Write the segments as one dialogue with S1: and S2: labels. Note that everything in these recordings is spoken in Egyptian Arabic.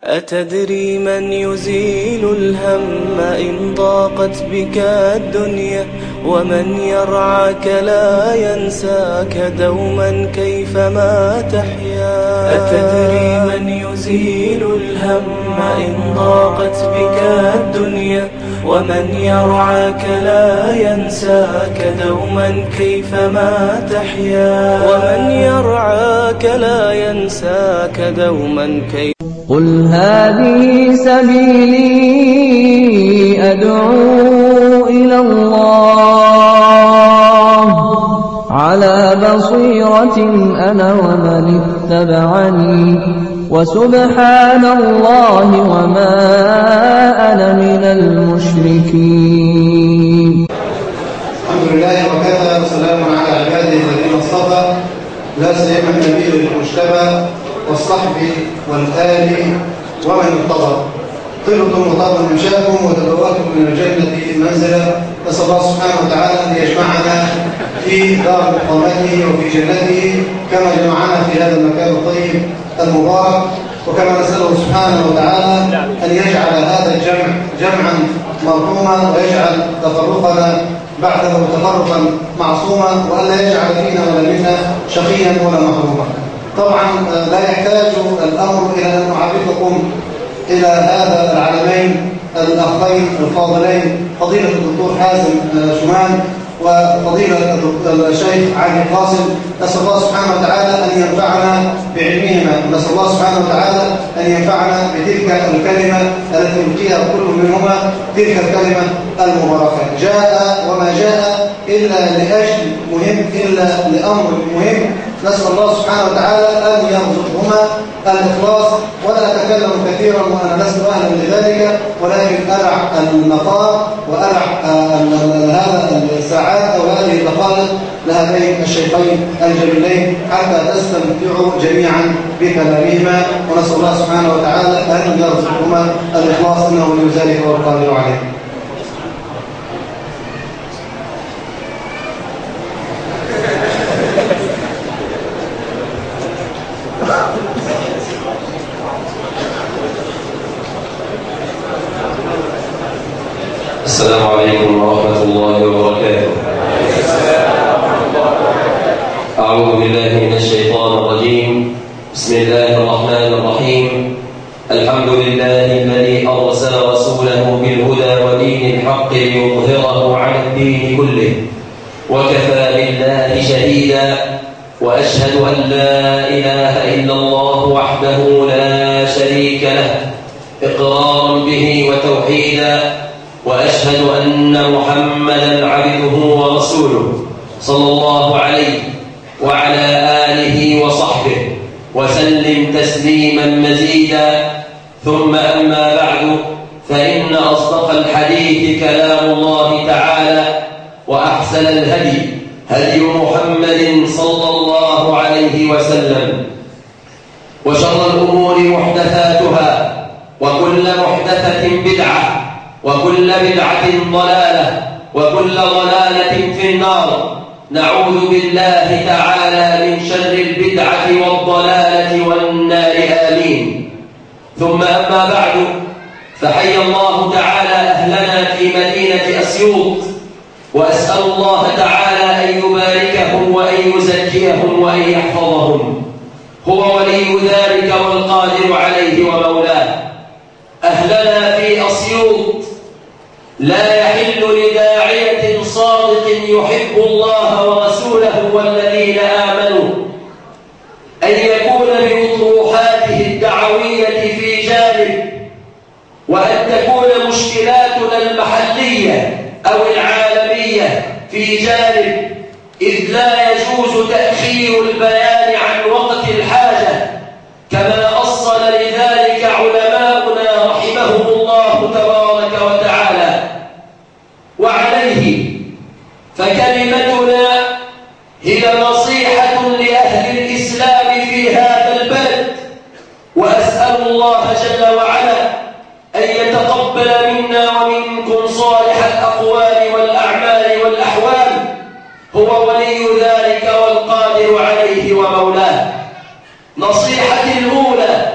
S1: أتدري من يزيل الهم إن ضاقت بك الدنيا ومن يرعاك لا ينساك دوما كيفما تحيا أتدري من يزيل الهم إن ضاقت بك الدنيا ومن يرعاك لا ينساك دوما كيفما تحيا ومن يرعاك لا ينساك دوما كيف
S2: قل هذه سبيلي أدعو إلى الله على بصيرة أنا ومن اتبعني وسبحان الله وما أنا من المشركين
S3: الحمد لله وكفى وسلام على عباده الذين اصطفى لا سيما النبي المجتبى والصحب والآل ومن ارتضى طلتم وطاب ممشاكم وتبوأتم من الجنة منزلا نسأل الله سبحانه وتعالى أن يجمعنا في دار مقامته وفي جنته كما جمعنا في هذا المكان الطيب المبارك وكما نسأله سبحانه وتعالى أن يجعل هذا الجمع جمعا مرحوما ويجعل تفرقنا بعده تفرقا معصوما وألا يجعل فينا ولا منا شقيا ولا محروما طبعا لا يحتاج الأمر إلى أن نعرفكم إلى هذا العالمين الأخين الفاضلين فضيلة الدكتور حازم شمان وفضيلة الشيخ علي قاسم نسأل الله سبحانه وتعالى أن ينفعنا بعلمهما ونسأل الله سبحانه وتعالى أن ينفعنا بتلك الكلمة التي يلقيها كل منهما تلك الكلمة المباركة جاء وما جاء إلا لأجل مهم إلا لأمر مهم نسأل الله سبحانه وتعالى أن يرزقهما الإخلاص ولا أتكلم كثيرا وأنا لست أهلا لذلك ولكن أرع المقام وأرع هذا الساعات أو هذه الدقائق لهذين الشيخين الجميلين حتى تستمتعوا جميعا بكلامهما ونسأل الله سبحانه وتعالى أن يرزقهما الإخلاص إنه ولي ذلك والقادر عليه
S4: السلام عليكم ورحمة الله وبركاته أعوذ بالله من الشيطان الرجيم بسم الله الرحمن الرحيم الحمد لله الذي أرسل رسوله بالهدى ودين الحق ليظهره على الدين كله وكفى بالله شهيدا وأشهد أن لا إله إلا الله وحده لا شريك له إقرارا به وتوحيدا وأشهد أن محمدا عبده ورسوله صلى الله عليه وعلى آله وصحبه وسلم تسليما مزيدا ثم أما بعد فإن أصدق الحديث كلام الله تعالى وأحسن الهدي هدي محمد صلى الله عليه وسلم وشر الأمور محدثاتها وكل محدثة بدعة وكل بدعة ضلالة وكل ضلالة في النار نعوذ بالله تعالى من شر البدعة والضلالة والنار آمين ثم أما بعد فحي الله تعالى أهلنا في مدينة أسيوط وأسأل الله تعالى أن يباركهم وأن يزكيهم وأن يحفظهم هو ولي ذلك والقادر عليه ومولاه أهلنا في أسيوط لا يحل لداعية صادق يحب الله ورسوله والذين آمنوا أن يكون بمطروحاته الدعوية في جانب وأن تكون مشكلاتنا المحلية أو العالمية في جانب إذ لا يجوز تأخير البيان عن وقت الحاجة كما أصل لذلك علماؤنا رحمهم الله تبارك وتعالى وعليه فكلمتنا هي نصيحة لأهل الإسلام في هذا البلد وأسأل الله جل وعلا أن يتقبل منا ومنكم صالح الأقوال والأعمال والأحوال هو ولي ذلك والقادر عليه ومولاه نصيحتي الأولى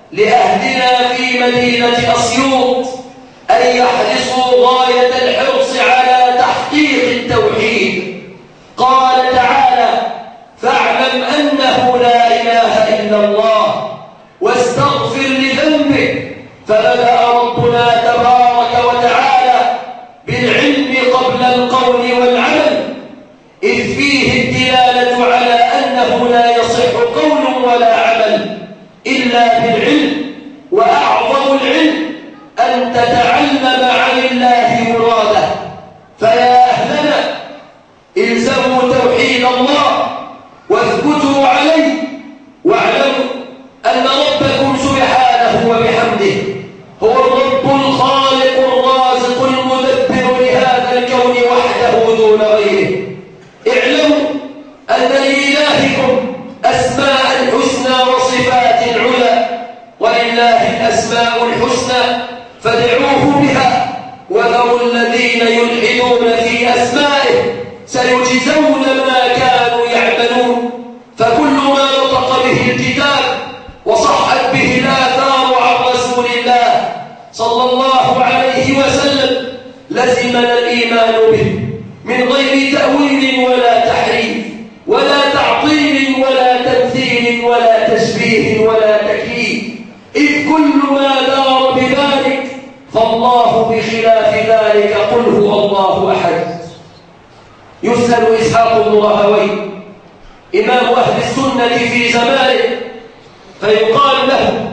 S4: لأهلنا في مدينة أسيوط أن يحرصوا غاية الحرص على تحقيق التوحيد قال تعالى فاعلم أنه لا إله إلا الله واستغفر لذنبك فبدأ ربنا تبارك وتعالى بالعلم قبل القول والعمل إذ فيه الدلالة على أنه لا يصح قول ولا عمل إلا بالعلم وأعظم العلم أن تتعلم عن الله مراده فيا أهلنا الزموا توحيد الله واثبتوا عليه واعلموا أن ربكم سبحانه وبحمده هو الرب الخالق الرازق المدبر لهذا الكون وحده دون غيره اعلموا أن لإلهكم أسماء حسنى وصفات علا ولله الأسماء الحسنى فادعوه بها وذروا الذين يلحدون في أسمائه سيجزون ما كانوا يعملون فكل ما نطق به الكتاب وصحت به الآثار عن رسول الله صلى الله عليه وسلم لزمنا الإيمان به من غير تأويل ولا تحريف ولا تعطيل ولا تمثيل ولا تشبيه ولا تكييف إذ كل ما دار بذلك فالله بخلاف ذلك قل هو الله أحد يسأل إسحاق بن راهوي إمام أهل السنة في زمانه فيقال له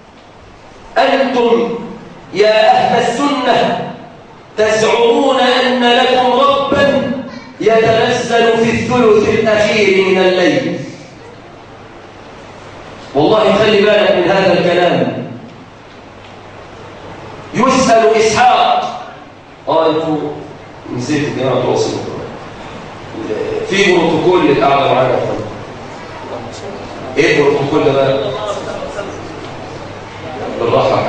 S4: أنتم يا أهل السنة تزعمون أن لكم ربا يتنزل في الثلث الأخير من الليل والله خلي بالك من هذا الكلام يسأل إسحاق اه انتوا نسيتوا الجامعة تواصل في بروتوكول للقعدة معانا يا فندم ايه البروتوكول ده بقى؟ بالراحة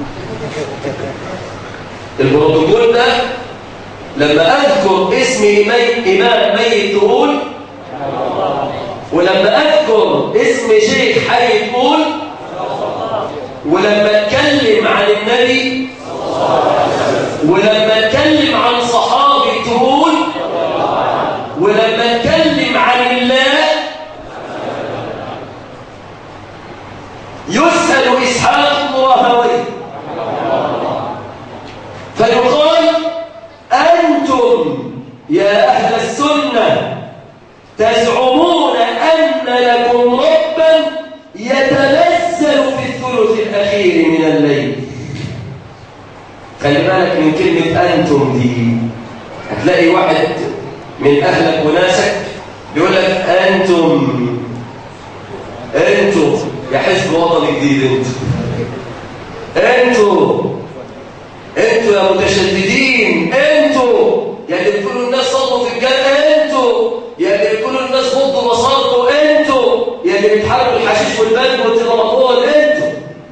S4: البروتوكول ده لما أذكر اسم مي... إمام ميت تقول ولما أذكر اسم شيخ حي تقول ولما أتكلم عن النبي ولما أتكلم عن صحابي تقول ولما أتكلم عن الله يسأل إسحاق بن راهويه فيقال أنتم يا أهل السنة تزعمون أن لكم ربا يتنزل في الثلث الأخير من الليل خلي بالك من كلمة أنتم دي هتلاقي واحد من أهلك وناسك بيقول لك أنتم أنتم يا حزب وطني جديد أنتم أنتم انتوا يا متشددين انتوا يا اللي بتقولوا الناس صلوا في الجنة انتوا يا اللي بتقولوا الناس غضوا بصروا انتوا يا اللي بتحاربوا الحشيش والبنك والترامطول انتوا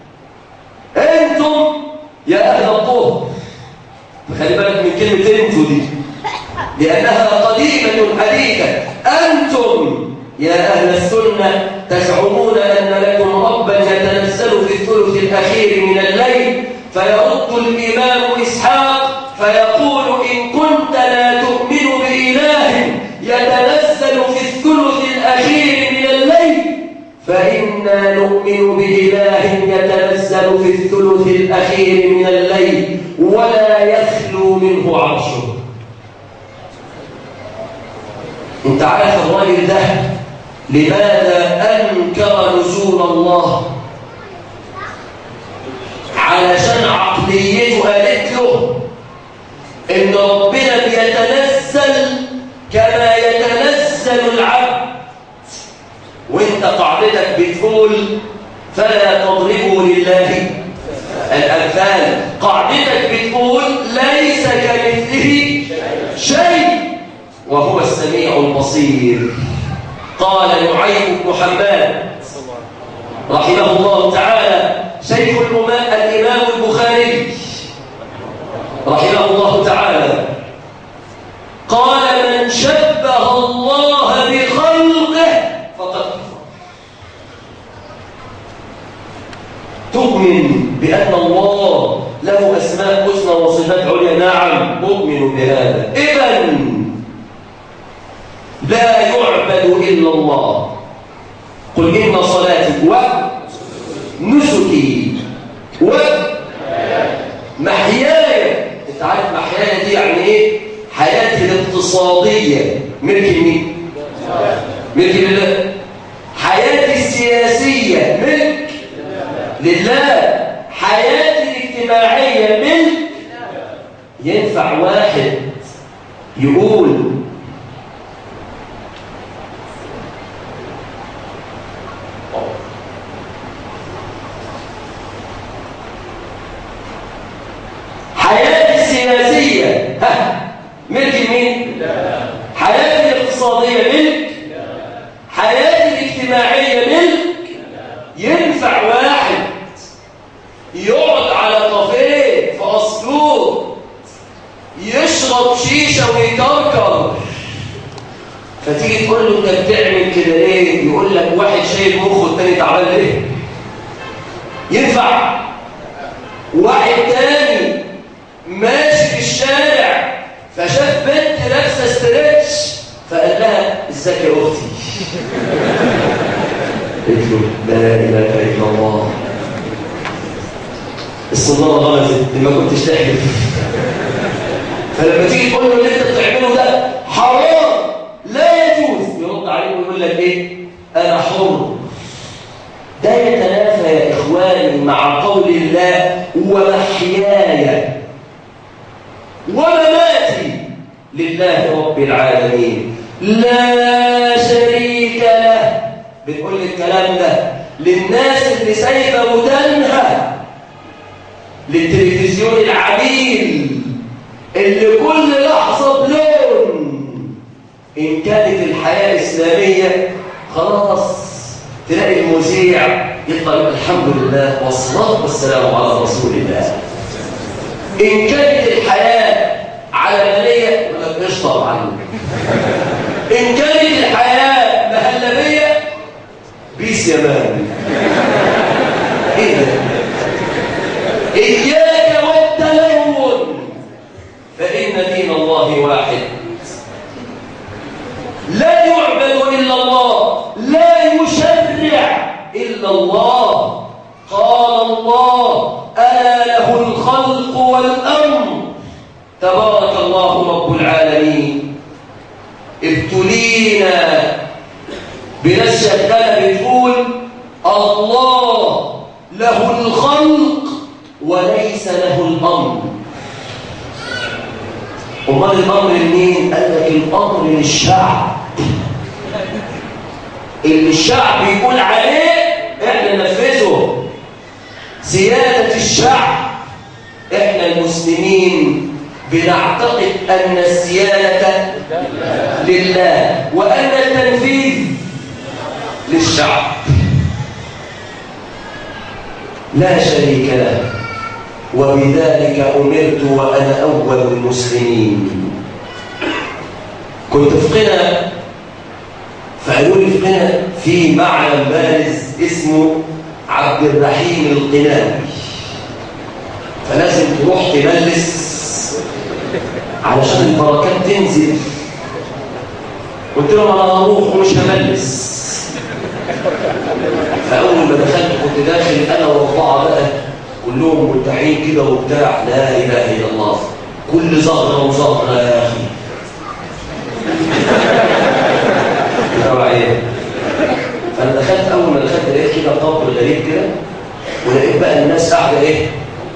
S4: انتم يا اهل الطهر فخلي بالك من كلمة انتوا دي لأنها قديمة حديثة أنتم يا أهل السنة تزعمون أن لكم ربا يتنزل في الثلث الأخير من الليل فيرد الإمام إسحاق فيقول إن كنت لا تؤمن بإله يتنزل في الثلث الأخير من الليل فإنا نؤمن بإله يتنزل في الثلث الأخير من الليل ولا يخلو منه عرشه انت عارف الراجل ده لماذا أنكر نزول الله علشان عقليته قالت له ان ربنا بيتنزل كما يتنزل العبد وانت قاعدتك بتقول فلا تضربوا لله الامثال قاعدتك بتقول ليس كمثله شيء وهو السميع البصير قال نعيم بن حماد رحمه الله تعالى شيخ الإمام البخاري رحمه الله تعالى قال من شبه الله بخلقه فقد كفر تؤمن بأن الله له أسماء حسنى وصفات عليا نعم أؤمن بهذا إذا لا يعبد إلا الله قل إن صلاتي ونسكي ومحياي أنت عارف محياي دي يعني إيه؟ حياتي الاقتصادية ملك مين؟ ملك لله حياتي السياسية ملك لله حياتي الاجتماعية ملك ينفع واحد يقول حياتي السياسية ها ملك مين؟ حياتي الاقتصادية ملك حياتي الاجتماعية ملك ينفع واحد يقعد على كافيه في أسلوب يشرب شيشة ويكركر فتيجي تقول له انت بتعمل كده ليه؟ يقول لك واحد شايل مخه التاني تعبان ليه؟ ينفع واحد تاني ماشي في الشارع فشاف بنت لابسه ستريتش فقال لها ازيك يا اختي قلت له لا اله الا الله الصناره غمزت ما كنتش تحلف فلما تيجي تقول له اللي انت بتعمله ده حرام لا يجوز يرد عليه ويقول لك ايه انا حر ده يتنافى يا اخواني مع قول الله ومحياي ومماتي لله رب العالمين لا شريك له بتقول الكلام ده للناس اللي سايبه ودانها للتلفزيون العميل اللي كل لحظه بلون ان كانت الحياه الاسلاميه خلاص تلاقي المذيع يطلع يقول الحمد لله والصلاه والسلام على رسول الله إن كانت الحياة علمانية يقول لك إيش طبعا إن كانت الحياة مهلبية بيس يا مان إيه ده؟ إياك والتلون فإن دين الله واحد لا يعبد إلا الله لا يشرع إلا الله قال الله ألا له الخلق والأمر تبارك الله رب العالمين ابتلينا بناس شغاله بتقول الله له الخلق وليس له الأمر امال الأمر لمين؟ قال لك الأمر للشعب اللي الشعب يقول عليه احنا ننفذه سيادة الشعب احنا المسلمين بنعتقد أن السيادة لله وأن التنفيذ للشعب لا شريك له وبذلك أمرت وأنا أول المسلمين كنت في قنا فقالوا لي في قنا في معلم بارز اسمه عبد الرحيم القناوي فلازم تروح تملس علشان البركات تنزل قلت لهم انا هروح ومش هملس فاول ما دخلت كنت داخل انا واربعه بقى كلهم مدعين كده وبتاع لا اله الا الله كل زهره وزهره يا اخي تبع ايه فانا دخلت اول ما دخلت لقيت كده قبر غريب كده ولقيت بقى الناس قاعده ايه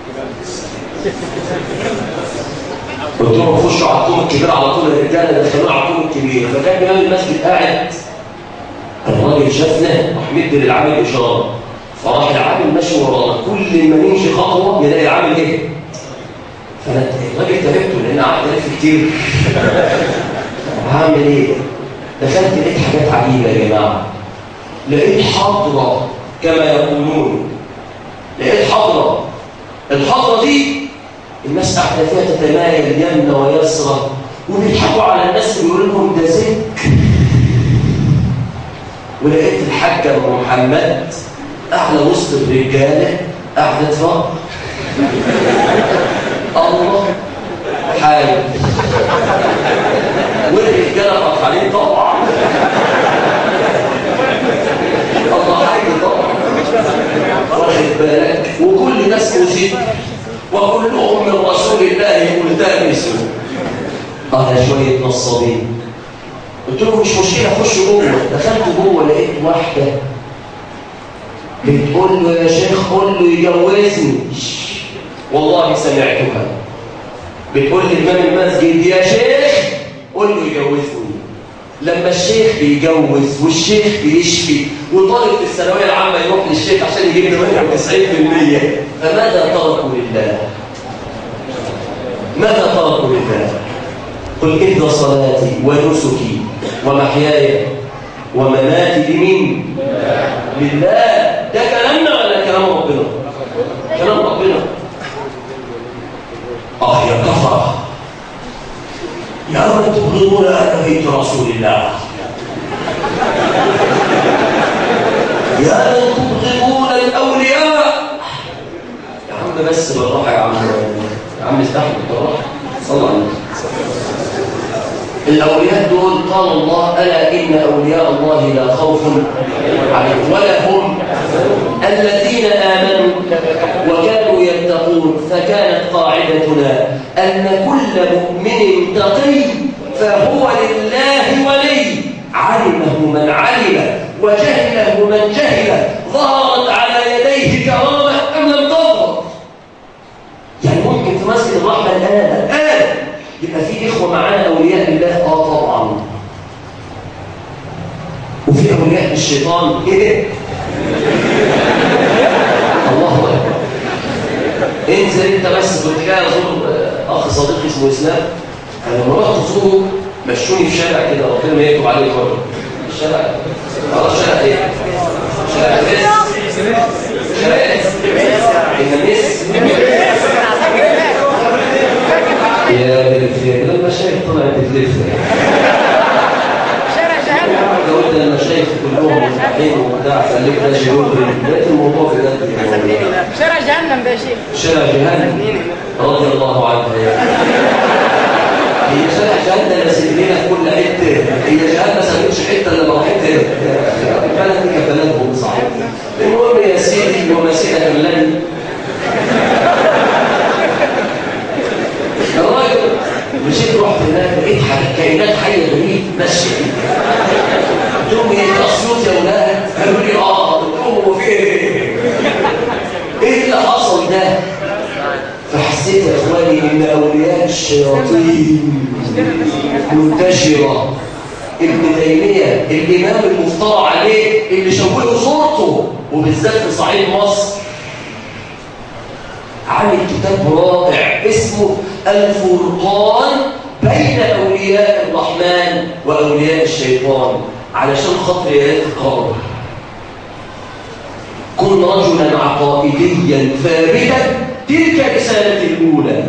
S4: قلت لهم خشوا على الطوم الكبير على طول الرجاله دخلونا على الطوم الكبير فكان امام المسجد قاعد الراجل شافنا راح مد للعامل اشاره فراح العامل ماشي ورانا كل ما نمشي خطوه يلاقي العامل ايه فانا الراجل تعبته لان قعدت الف كتير هعمل ايه دخلت لقيت حاجات عجيبه يا جماعه لقيت حضره كما يقولون لقيت حضره الحضره دي الناس قاعده فيها تتمايل يمنى ويسرى وبيضحكوا على الناس ويقولوا لهم ده زك ولقيت الحاجه ام محمد اعلى وسط الرجاله قعدت فرق الله حي والرجاله فرحانين طبعا الله حي طبعا واخد بالك وكل الناس مصيب وكلهم من رسول الله ملتمسون قال شويه نصابين قلت له مش مشكله خش جوه دخلت جوه لقيت واحده بتقول له يا شيخ قول له يجوزني والله سمعتها بتقول لإمام المسجد يا شيخ قول له يجوزني لما الشيخ بيجوز والشيخ بيشفي وطالب في الثانويه العامه يروح للشيخ عشان يجيب له 91% فماذا تركوا لله؟ ماذا تركوا لله؟ قل إن صلاتي ونسكي ومحياي ومماتي لمين؟ لله ده كلامنا ولا كلام ربنا؟ كلام ربنا آه يا كفرة يا من تبغضون أهل بيت رسول الله يا من تبغضون الأولياء يا عم بس بالراحة يا عم يا عم استحمل بالراحة صلى الله عليه وسلم الأولياء دول قال الله ألا إن أولياء الله لا خوف عليهم ولا هم الذين آمنوا وكانوا يتقون فكانت قاعدتنا أن كل مؤمن تقي فهو لله ولي علمه من علم وجهله من جهل ظهرت على يديه كرامة أم لم تظهر يعني ممكن في مسجد الرحمة الآن الآن يبقى في إخوة معانا أولياء الله آه طبعا وفي أولياء الشيطان إيه الله أكبر انزل انت بس كنت جاي ازور اخ صديقي اسمه اسلام انا لما رحت ازوره مشوني في شارع كده ربنا ما يكتب عليه خير الشارع اه شارع ايه؟ شارع اس شارع اس النميس يا بالفعل المشايخ طلعت تلف قلت المشايخ كلهم مفتاحين وبتاع خليك ده شيوخ لقيت الموضوع في ده
S5: شارع جهنم ده شيء
S4: شارع جهنم رضي الله عنها يا هي شارع جهنم بس لنا في كل حته هي جهنم ما سابتش حته الا ما راحت البلد دي كبلدهم صحيح المهم يا سيدي ومسيحك الذي الراجل مشيت رحت هناك لقيت كائنات حيه غريب ماشيه قلت لهم ايه اسيوط يا ولاد قالوا لي اه قلت لهم هو في ايه ايه اللي حصل ده فحسيت يا اخواني ان اولياء الشياطين منتشره ابن تيميه الامام المفترى عليه اللي شوهوا صورته وبالذات في صعيد مصر عامل كتاب رائع اسمه الفرقان بين اولياء الرحمن واولياء الشيطان علشان خاطر يا ريت تقرأه كن رجلا عقائديا ثابتا تلك رسالتي الاولى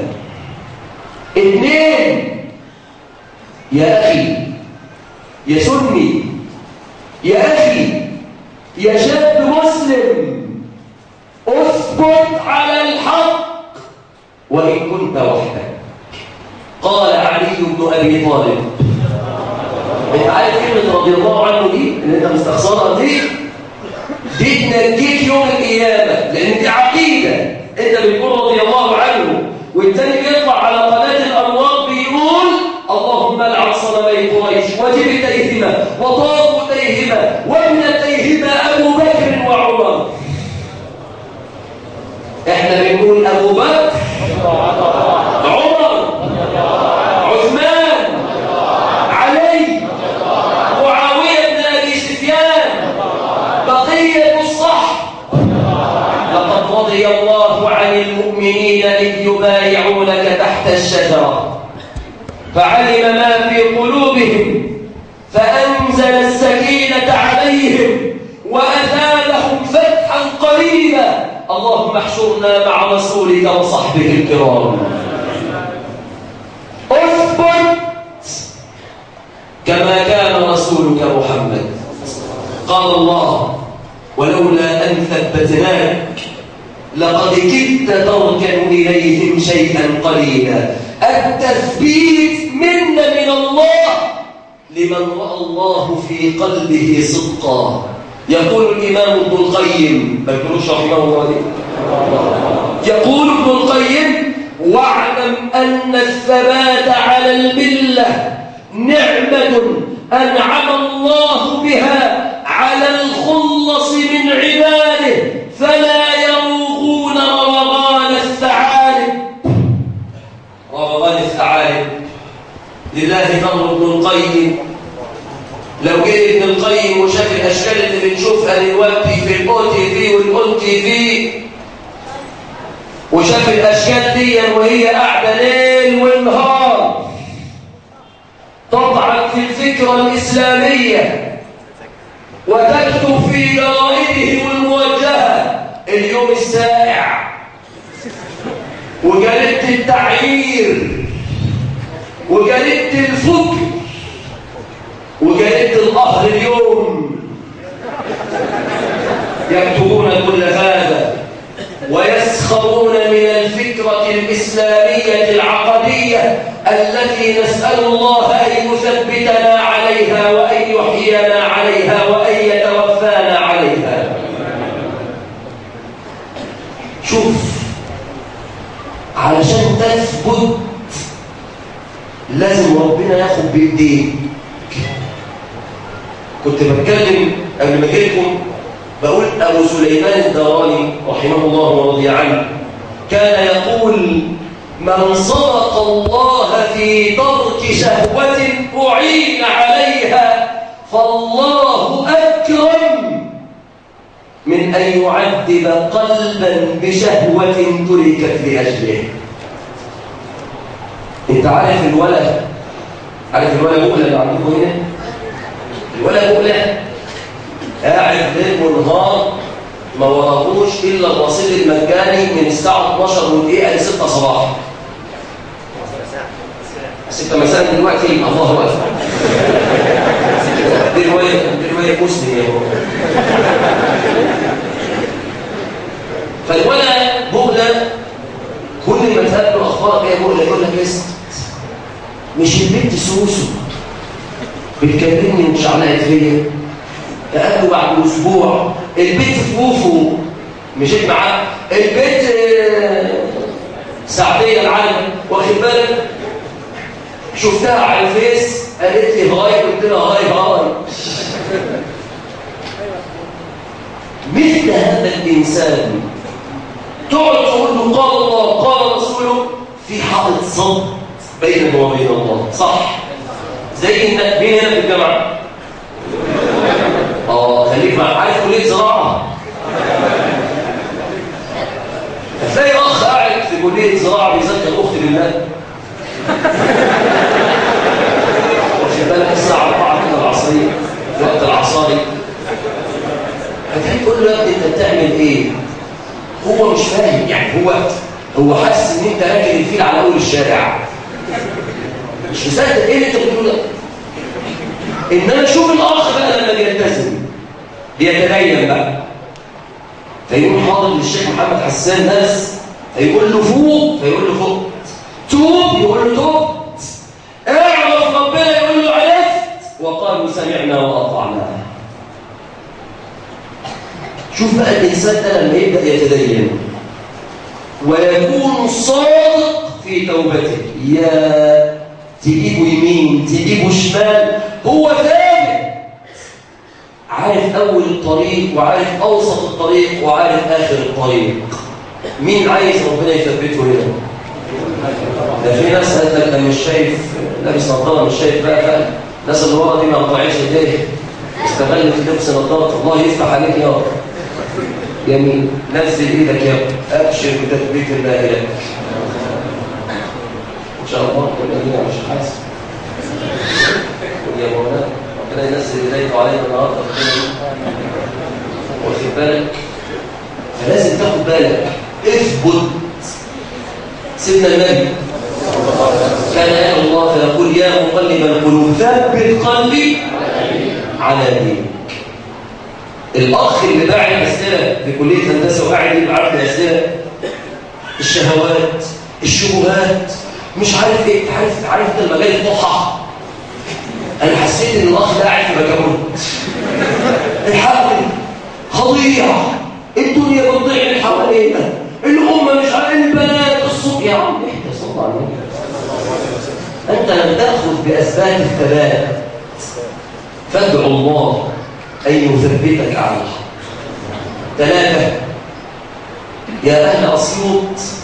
S4: اثنين يا اخي يا سني يا اخي يا شاب مسلم اثبت على الحق وان كنت وحدك قال علي بن ابي طالب انت عارف كلمه رضي الله عنه دي اللي انت مستخسرها دي دي تنجيك يوم القيامه لان دي عقيده انت بتقول رضي الله عنه والتاني بيطلع على قناه الانوار بيقول اللهم العن صنمي قريش وجبتيهما وطاغوتيهما وابنتيهما ابو بكر وعمر احنا بنقول ابو بكر عمر عثمان علي معاويه بن ابي سفيان بقيه الصح لقد رضي الله عن المؤمنين اذ يبايعونك تحت الشجره فعلم ما في قلوبهم فانزل السكينه عليهم واثابهم فتحا قريبا اللهم احشرنا مع رسولك وصحبه الكرام اثبت كما كان رسولك محمد قال الله ولولا أن ثبتناك لقد كدت تركن إليهم شيئا قليلا التثبيت منا من الله لمن رأى الله في قلبه صدقا يقول الإمام ابن القيم بل كنوش رحمه الله يقول ابن القيم واعلم أن الثبات على الملة نعمة أنعم الله بها على الخلص من عباده فلا يروغون روغان الثعالب روغان الثعالب لله نظر ابن القيم لو جه ابن القيم وشاف الاشكال اللي بنشوفها دلوقتي في الاو تي في والاون تي في وشاف الاشكال دي وهي قاعده ليل ونهار تطعن في الفكره الاسلاميه وتكتب في جرائدهم الموجهه اليوم السائع وجريده التعيير وجريده الفكر وجريده القهر اليوم يكتبون كل هذا ويسخرون من الفكرة الإسلامية العقدية التي نسأل الله أن يثبتنا عليها وأن يحيينا عليها وأن يتوفانا عليها شوف علشان تثبت لازم ربنا ياخد بإيديك كنت بتكلم قبل ما جيتكم بقول أبو سليمان الدراني رحمه الله ورضي عنه كان يقول من صدق الله في ترك شهوة أعين عليها فالله أكرم من أن يعذب قلبا بشهوة تركت لأجله انت عارف الولد عارف الولد مؤلم اللي عندكم هنا الولد مؤلم قاعد ليل ونهار ما وراهوش الا الرصيد المجاني من الساعه 12 ودقيقه ل 6 صباحا 6 مساء دلوقتي الله اكبر دي روايه دي روايه مسلم يا هو فالولد بغلة كل ما تقابله اخبارك ايه بغلة يقول لك اسكت مش البنت سوسو بتكلمني ومش علقت فيا تقابله بعد اسبوع البيت فوفو مشيت معاه البيت سعديه العالم واخد بالك شفتها على الفيس قالت لي هاي قلت لها هاي هاي مثل هذا الانسان تقعد تقول له قال الله قال رسوله في حائط صد بينه وبين الله صح زي انك مين هنا في الجامعه اه خليك مع عارف كليه زراعه هتلاقي اخ قاعد في كليه زراعه بيذاكر اخت بالله واخد بالك الساعه 4 كده العصريه في وقت العصاري هتلاقي تقول له يا ابني انت بتعمل ايه؟ هو مش فاهم يعني هو هو حاسس ان انت راكب الفيل على اول الشارع مش مصدق ايه اللي انت بتقوله ده انما شوف الاخ بقى لما بيلتزم بيتدين بقى فيقول حاضر للشيخ محمد حسان ناس فيقول له فوق فيقول له فوق توب يقول له توب اعرف ربنا يقول له عرفت وقالوا سمعنا واطعنا شوف بقى الانسان ده لما يبدا يتدين ويكون صادق في توبته يا تجيبه يمين تجيبه شمال هو ثابت عارف أول الطريق وعارف أوسط الطريق وعارف آخر الطريق مين عايز ربنا يثبته هنا ده في ناس قالت لك ده مش شايف لابس نظاره مش شايف بقى بقى الناس اللي ورا دي ما قطعتش ايديه استغلت لبس نظاره الله يفتح عليك يا رب جميل نزل ايدك يا رب ابشر بتثبيت الله لك ان شاء الله كل هنا مش حاسس يا مولانا ربنا ينزل اليك علينا النهارده واخد بالك فلازم تاخد بالك اثبت سيدنا النبي كان يدعو الله فيقول يا مقلب القلوب ثبت قلبي على دينك الأخ اللي باعت أسئلة في كلية هندسة وقاعد يبعت لي أسئلة الشهوات الشبهات مش عارف ايه عارف عارف انت المجال الضحى انا حسيت ان الاخ ده قاعد في بكابوت الحقني خضيع الدنيا بتضيع من حوالينا الامه مش عارف البنات الصوت يا عم اهدى صلى الله عليه وسلم انت لم تاخذ باسباب الثبات فادعو الله ان يثبتك على الحق ثلاثه يا اهل اسيوط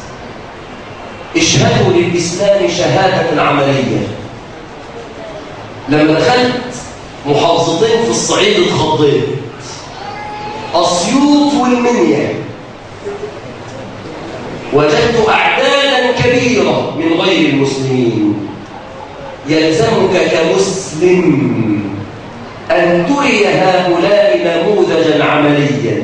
S4: اشهدوا للاسلام شهاده عمليه لما دخلت محافظتين في الصعيد اتخضيت اسيوط والمنيا وجدت اعدادا كبيره من غير المسلمين يلزمك كمسلم ان تري هؤلاء نموذجا عمليا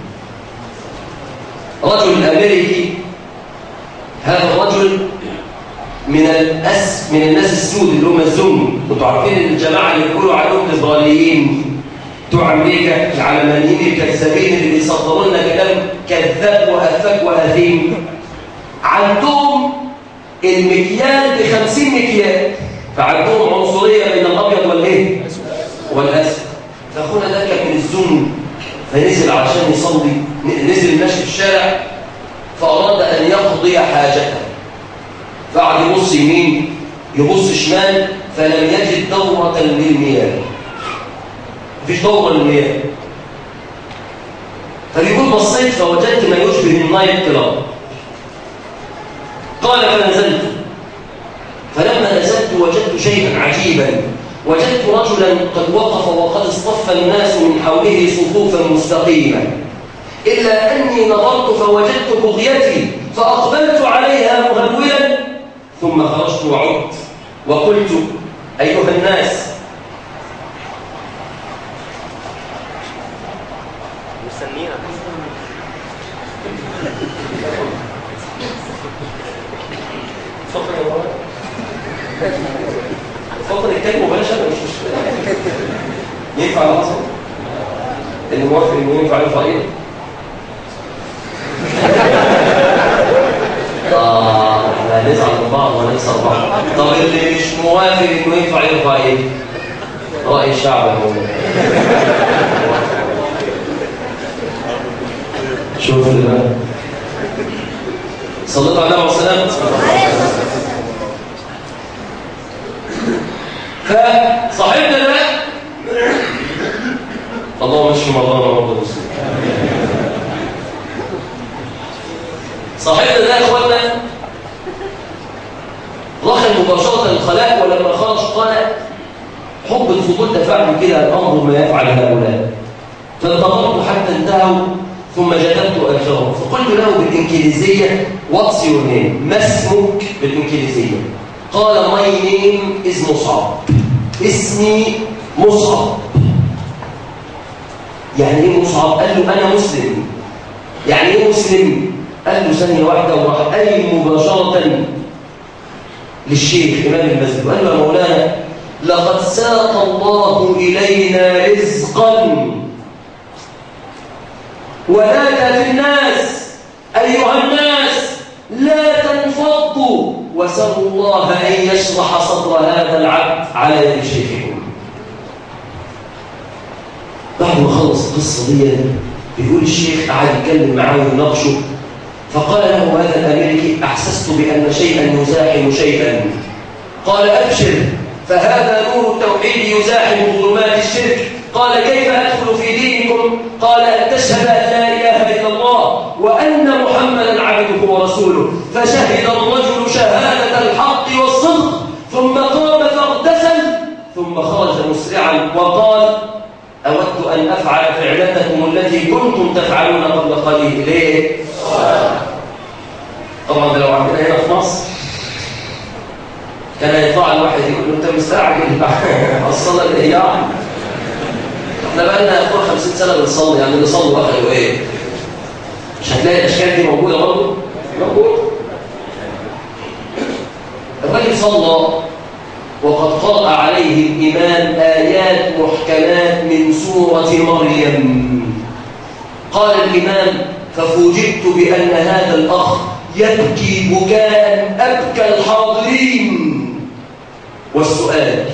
S4: رجل امريكي هذا الرجل من الأس من الناس السود اللي هم الزم انتوا عارفين الجماعه اللي بيقولوا عليهم ليبراليين بتوع امريكا العلمانيين الكذابين اللي بيصدروا لنا كلام كذاب وافاك واثيم عندهم المكيال ب 50 مكيال فعندهم عنصريه بين الابيض والايه؟ والاسود فاخونا ده كان من الزم فنزل عشان يصلي نزل ماشي في الشارع فاراد ان يقضي حاجته فقعد يبص يمين يبص شمال فلم يجد دورة للمياه مفيش دورة للمياه فبيقول بصيت فوجدت ما يشبه النايت كلاب قال فنزلت فلما نزلت وجدت شيئا عجيبا وجدت رجلا قد وقف وقد اصطف الناس من حوله صفوفا مستقيمة إلا أني نظرت فوجدت بغيتي فأقبلت عليها مهولا ثم خرجت وعدت وقلت أيها الناس
S1: مستنينا
S4: تفضل يا مولانا تفضل الكلمة وبلاش أنا مش مشكلة ينفع العصر اللي موافق إنه ينفع ينفع إيه؟ آه احنا هنزعل من بعض وهنكسر بعض طب اللي مش موافق إنه ينفع ينفع إيه؟ رأي الشعب يا مولانا شوف اللي صليت على النبي والسلام فصاحبنا ده اللهم اشف مرضانا ومرضى المسلمين صاحبنا ده يا اخوانا دخل مباشره الخلاء ولما خرج قال حب الفضول دفعني كده ان انظر ما يفعل هؤلاء فانتظرت حتى انتهوا ثم جذبت اجرهم فقلت له بالانجليزيه واتس يور نيم ما اسمك بالانجليزيه قال ماي نيم از مصعب اسمي مصعب يعني ايه مصعب قال له انا مسلم يعني ايه مسلم قال له ثانيه واحده وراح قايل مباشره للشيخ امام المسجد وقال له يا مولانا لقد ساق الله الينا رزقا ونادى في الناس أيها الناس لا تنفضوا وسلوا الله أن يشرح صدر هذا العبد على يد شيخكم بعد ما خلص القصة دي بيقول الشيخ قعد يتكلم معاه ويناقشه فقال له هذا الأمريكي أحسست بأن شيئا يزاحم شيئا قال أبشر فهذا نور التوحيد يزاحم ظلمات الشرك قال كيف أدخل في دينكم قال أن تشهد أن لا إله إلا الله وأن محمدا عبده ورسوله فشهد الرجل شهادة الحق والصدق ثم قام فاغتسل ثم خرج مسرعا وقال أود أن أفعل فعلتكم التي كنتم تفعلون قبل قليل ليه؟ طبعا ده لو عندنا هنا في مصر كان يطلع الواحد يقول له انت مستعجل الصلاه اللي هي احنا بقى لنا فوق 50 سنه بنصلي يعني بنصلي واخر وايه مش هتلاقي الاشكال دي موجوده برضه موجوده الراجل صلى وقد قرأ عليه الإمام آيات محكمات من سورة مريم قال الإمام ففوجئت بأن هذا الأخ يبكي بكاء أبكى الحاضرين والسؤال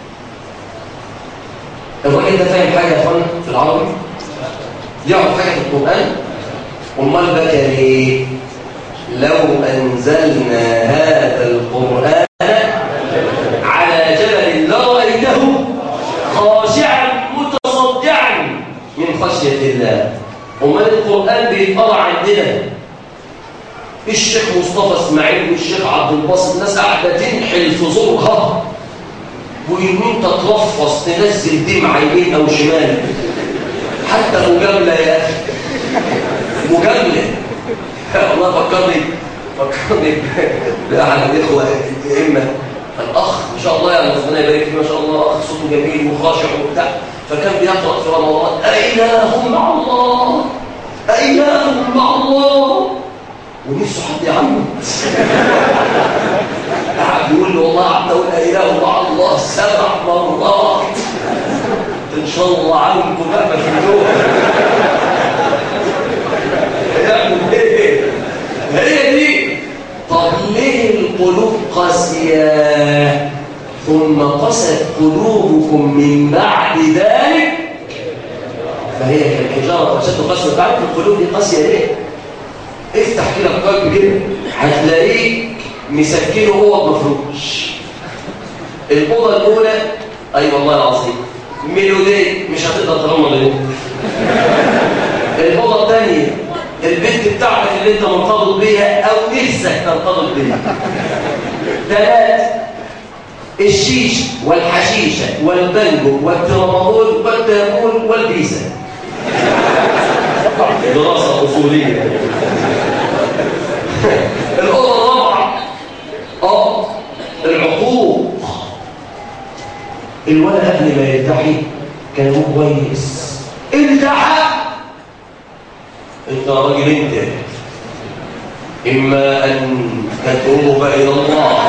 S4: الراجل ده فاهم حاجة يا اخوانا في العربي؟ يعرف حاجة في القرآن؟ أمال بكى ليه؟ لو أنزلنا هذا القرآن على جبل لرأيته خاشعا متصدعا من خشية الله أمال القرآن بيتقرأ عندنا الشيخ مصطفى اسماعيل والشيخ عبد الباسط ناس قاعده تنحل في زورها ويمين تترفص تنزل دمعه يمين او شمال حتى مجامله يا اخي مجامله والله فكرني فكرني باحد الاخوه الائمه الاخ ما شاء الله يعني ربنا يبارك فيه ما شاء الله اخ صوته جميل وخاشع وبتاع فكان بيقرا في رمضان أإله مع الله أإله مع الله ونفسه حد يعمد قاعد يقول له والله قعدت اقول اله مع الله سبع مرات ان شاء الله عنكم مهما في اليوم يعمل ايه هي دي طب ليه القلوب قاسيه ثم قست قلوبكم من بعد ذلك فهي كالحجاره اشد قسوه تعرف القلوب دي قاسيه ليه افتح كده القلب كده هتلاقيه مسكنه هو مفروش الاوضه الاولى اي أيوة والله العظيم ميلوديه مش هتقدر تغمض اليوم الاوضه الثانيه البنت بتاعتك اللي انت مرتبط بيها او نفسك ترتبط بيها ثلاث الشيش والحشيشه والبنجو والترامول والتامول والبيسه دراسه اصوليه الأوضة الرابعة اه العقوق الولد قبل ما يلتحي كان هو كويس التحى انت يا راجل انت اما ان تتوب الى الله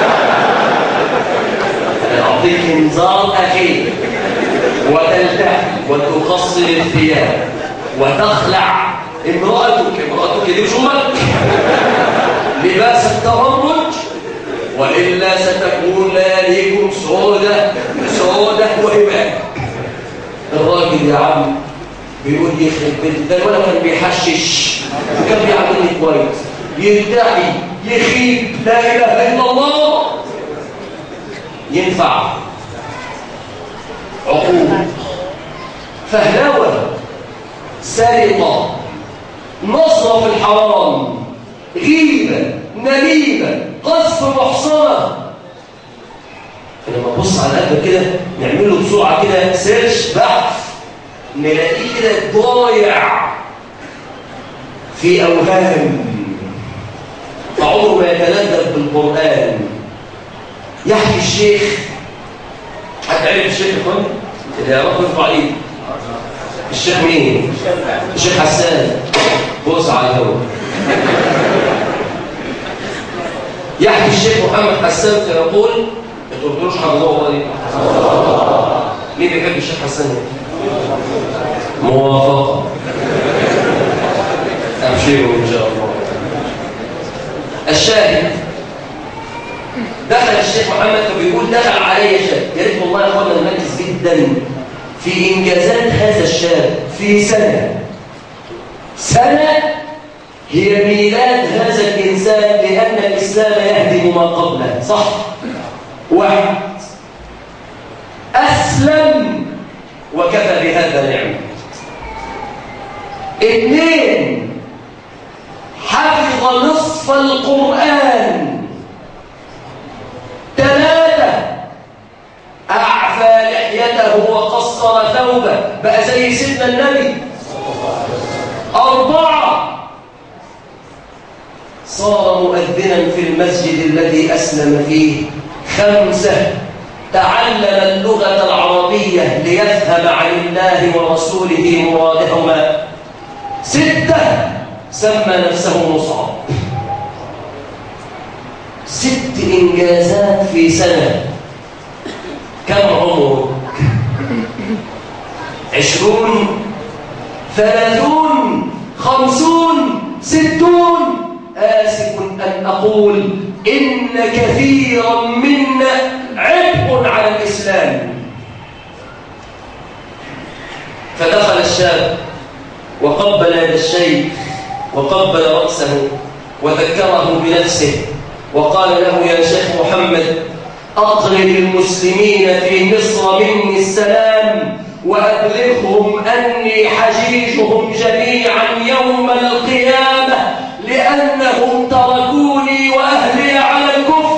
S4: اعطيك انذار اخير وتلتحي وتقصر الثياب وتخلع امرأتك امرأتك دي مش امك لباس التبرج وإلا ستكون لياليكم سودة سودة وإباء الراجل يا عم بيقول يخرب بيت ده ولا كان بيحشش وكان بيعملني كويس يدعي يخيب لا إله إلا الله ينفع عقوق فهلوة سرقة نصر في الحرام غيبة نميمة قذف محصنة لما نبص على القلب كده نعمل له بسرعة كده سيرش بحث نلاقيه كده ضايع في أوهام فعمره ما يتلذذ بالقرآن يحكي الشيخ هتعرف الشيخ يا اخوان اللي يعرفه يرفع ايده الشيخ مين؟ الشيخ حسان بص على الهواء يحكي الشيخ محمد حسان فيقول انتوا ما بتقولوش حافظوه والله دي مين بيحب الشيخ حسان موافقه ابشروا ان شاء الله الشاهد دخل الشيخ محمد فبيقول دخل علي شاب يا ريت والله يا اخوانا نركز جدا في انجازات هذا الشاب في سنه سنه هي ميلاد هذا الانسان لان الاسلام يهدم ما قبله صح واحد اسلم وكفى بهذا نعمه اثنين حفظ نصف القرآن ثلاثة أعفى لحيته وقصر ثوبه بقى زي سيدنا النبي أربعة صار مؤذنا في المسجد الذي أسلم فيه خمسة تعلم اللغة العربية ليفهم عن الله ورسوله مرادهما ستة سمى نفسه مصعب ست إنجازات في سنة كم عمرك عشرون ثلاثون أن أقول إن كثيرا منا عبء على الإسلام فدخل الشاب وقبل يد الشيخ وقبل رأسه وذكره بنفسه وقال له يا شيخ محمد أقرب المسلمين في مصر مني السلام وأبلغهم أني حجيجهم جميعا يوم القيامة لأنهم تركوني وأهلي على الكفر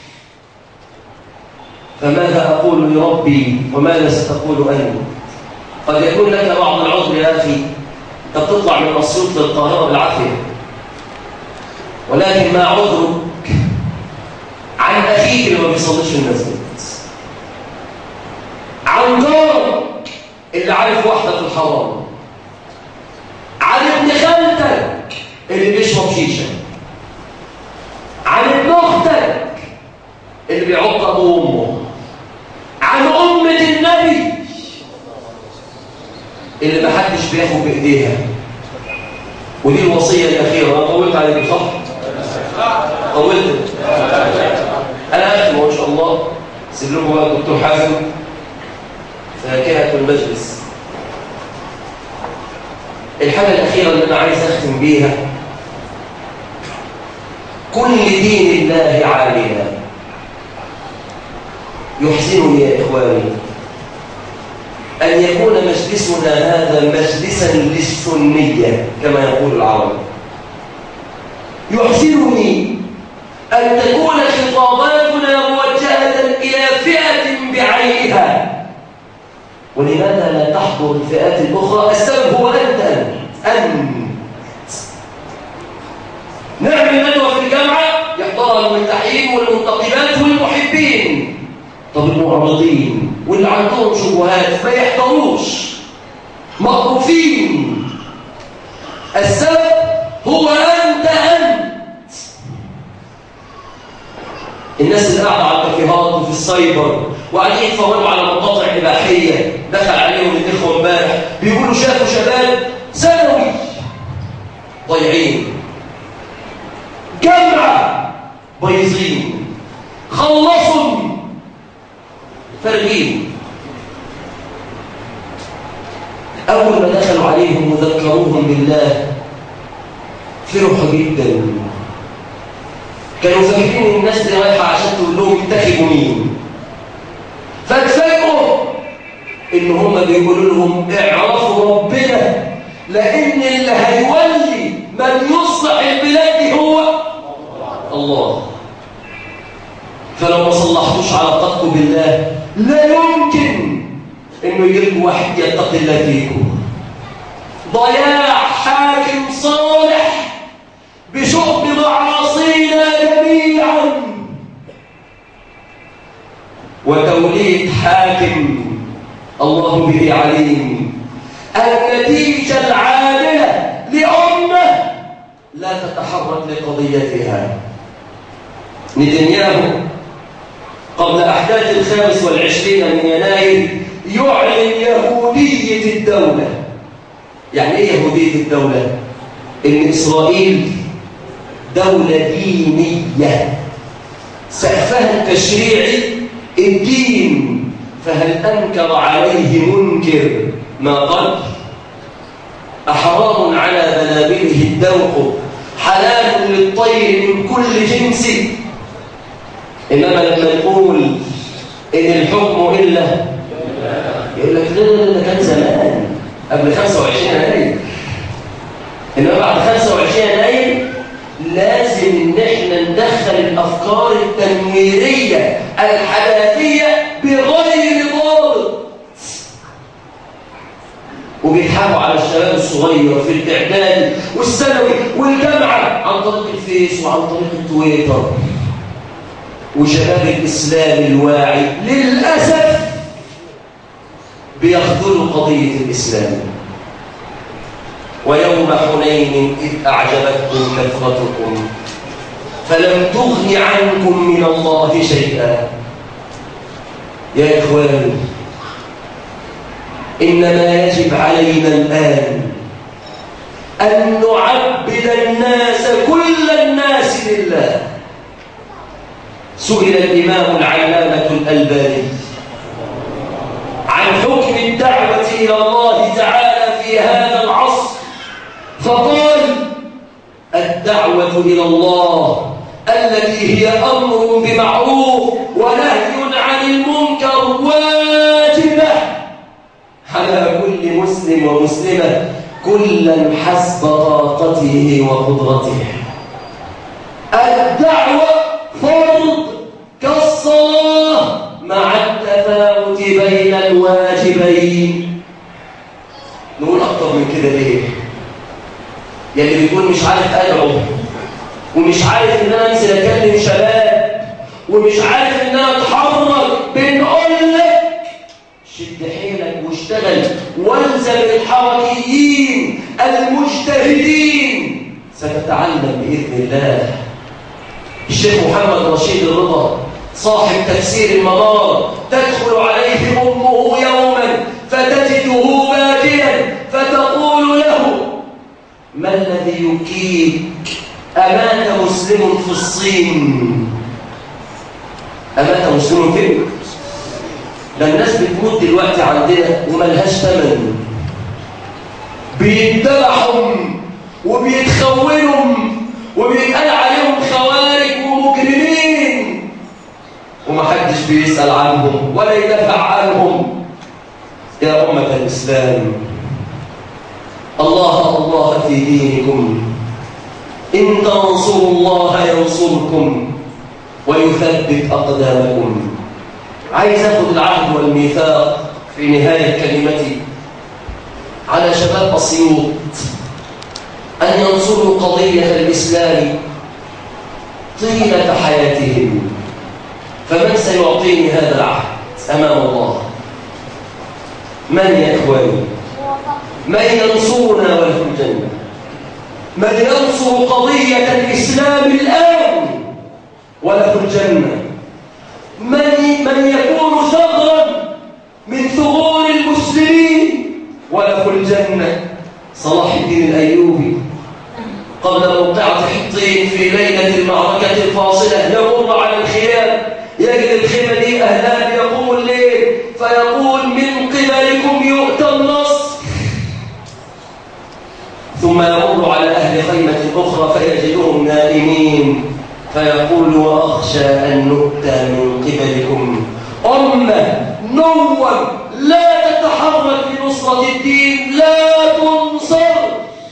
S4: فماذا أقول لربي وماذا ستقول أنت قد يكون لك بعض العذر يا أخي أنت بتطلع من مسيوط للقاهرة بالعافية ولكن ما عذرك عن أخيك اللي ما بيصليش في المسجد عن جارك اللي عارف واحدة في الحرام عن ابن خالتك اللي بيشرب شيشة عن ابن أختك اللي بيعق أبوه وأمه عن أمة النبي اللي محدش بياخد بإيديها ودي الوصية الأخيرة أنا طولت عليك صح؟ طولت أنا أختم إن شاء الله سيب لكم بقى الدكتور حازم فاكهة المجلس الحاجة الأخيرة اللي أنا عايز أختم بيها كل دين الله عالينا يحزنني يا إخواني أن يكون مجلسنا هذا مجلسا للسنية كما يقول العرب يحزنني أن تكون خطاباتنا موجهة إلى فئة بعينها ولماذا لا تحضر الفئات الأخرى السبب هو أنت أنت نعمل ندوة في الجامعة يحضرها الملتحين والمنتقبات والمحبين طب المعرضين واللي عندهم شبهات ما يحضروش مقروفين السبب هو أنت أنت الناس اللي قاعدة على الكافيهات وفي السايبر وقاعدين يتفرجوا على مقاطع إباحية دخل عليهم الإخوة امبارح بيقولوا شافوا شباب ثانوي ضايعين جامعة بايظين خلصوا فارغين أول ما دخلوا عليهم وذكروهم بالله فرحوا جدا كانوا فاكرين الناس دي رايحة عشان تقول لهم اتخذوا مين فاتفاجئوا ان هم بيقولوا لهم اعرفوا ربنا لان اللي هيولي من يصلح البلاد دي هو الله فلو ما صلحتوش علاقتكم بالله لا يمكن انه يجيلكم واحد يتقي الله فيكم ضياع حاكم صالح بشؤم معاصينا جميعا وتوليد حاكم الله به عليم النتيجة العادلة لأمة لا تتحرك لقضيتها نتنياهو قبل أحداث الخامس والعشرين من يناير يعلن يهودية الدولة يعني إيه يهودية الدولة؟ إن إسرائيل دولة دينية سقفها التشريعي الدين فهل أنكر عليه منكر ما قال أحرام على بلابله الدوق حلال للطير من كل جنس إنما لما نقول إن الحكم إلا يقول لك لا لا لا كان زمان قبل 25 يناير إنما بعد 25 يناير لازم إن إحنا ندخل الأفكار التنويرية الحداثية بغير ضابط وبيضحكوا على الشباب الصغير في الإعداد والثانوي والجامعة عن طريق الفيس وعن طريق التويتر وشباب الإسلام الواعي للأسف بيخذلوا قضية الإسلام ويوم حنين إذ أعجبتكم كثرتكم فلم تغن عنكم من الله شيئا يا إخواني إنما يجب علينا الآن أن نعبد الناس كل الناس لله سئل الإمام العلامة الألباني عن حكم الدعوة إلى الله تعالى في هذا العصر فقال الدعوة إلى الله التي هي أمر بمعروف ونهي عن المنكر واجبة على كل مسلم ومسلمة كلا حسب طاقته وقدرته الدعوة فرض كالصلاة مع التفاوت بين الواجبين نقول أكتر من كده ليه؟ يلي بيقول مش عارف أدعو ومش عارف إن أنا أنزل أكلم شباب ومش عارف إن أنا أتحرك بنقول لك شد حيلك واشتغل والزم الحركيين المجتهدين ستتعلم بإذن الله الشيخ محمد رشيد الرضا صاحب تفسير المنار تدخل عليه أمه يوما فتجده باديا فتقول له ما الذي يبكيك أمات مسلم في الصين أمات مسلم فين ده الناس بتموت دلوقتي عندنا وملهاش ثمن بيتبعهم وبيتخونهم وبيتقال عليهم خوارج ومجرمين ومحدش بيسأل عنهم ولا يدافع عنهم يا أمة الإسلام الله الله في دينكم إن تنصروا الله ينصركم ويثبت أقدامكم عايز أخذ العهد والميثاق في نهاية كلمتي على شباب أسيوط أن ينصروا قضية الإسلام طيلة حياتهم فمن سيعطيني هذا العهد أمام الله من يا إخواني من ينصرنا وله الجنة من ينصر قضية الإسلام الآن وله الجنة من, من يكون ثغرا من ثغور المسلمين وله الجنة صلاح الدين الأيوبي قبل موقعة حطين في ليلة المعركة الفاصلة يمر على الخيام يجد الخيمة دي أهلها بيقوم الليل فيقول من قبلكم يؤتى النصر ثم يمر على أهل خيمة أخرى فيجدهم نائمين فيقول وأخشى أن نؤتى من قبلكم أمة نوم لا تتحرك لنصرة الدين لا تنصر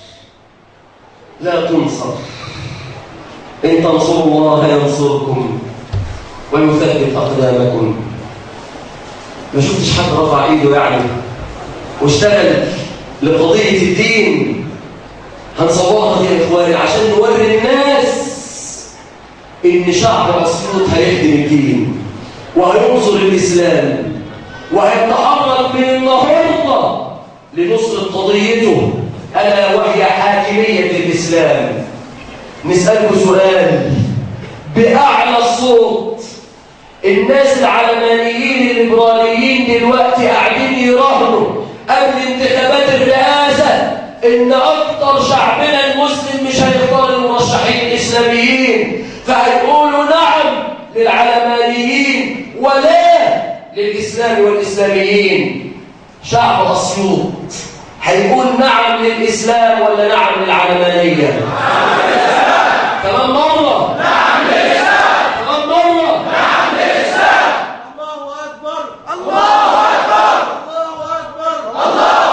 S4: لا تنصر إن تنصروا الله ينصركم ويثبت أقدامكم ما شفتش حد رفع إيده يعني واشتغل لقضية الدين هنصورها دي يا إخواني عشان نوري الناس إن شعب أسيوط هيخدم الدين وهينصر الإسلام وهيتحرك من النهارده لنصرة قضيته ألا وهي حاكمية الإسلام نسألكم سؤال بأعلى الصوت الناس العلمانيين الليبراليين دلوقتي قاعدين يراهنوا قبل انتخابات الرئاسة إن أكتر شعبنا المسلم مش هيختار المرشحين الإسلاميين فهيقولوا نعم للعلمانيين ولا للإسلام والإسلاميين شعب أسيوط هيقول نعم للإسلام ولا نعم للعلمانية كمان مرة نعم للإسلام كمان مرة نعم للإسلام
S5: الله أكبر الله أكبر الله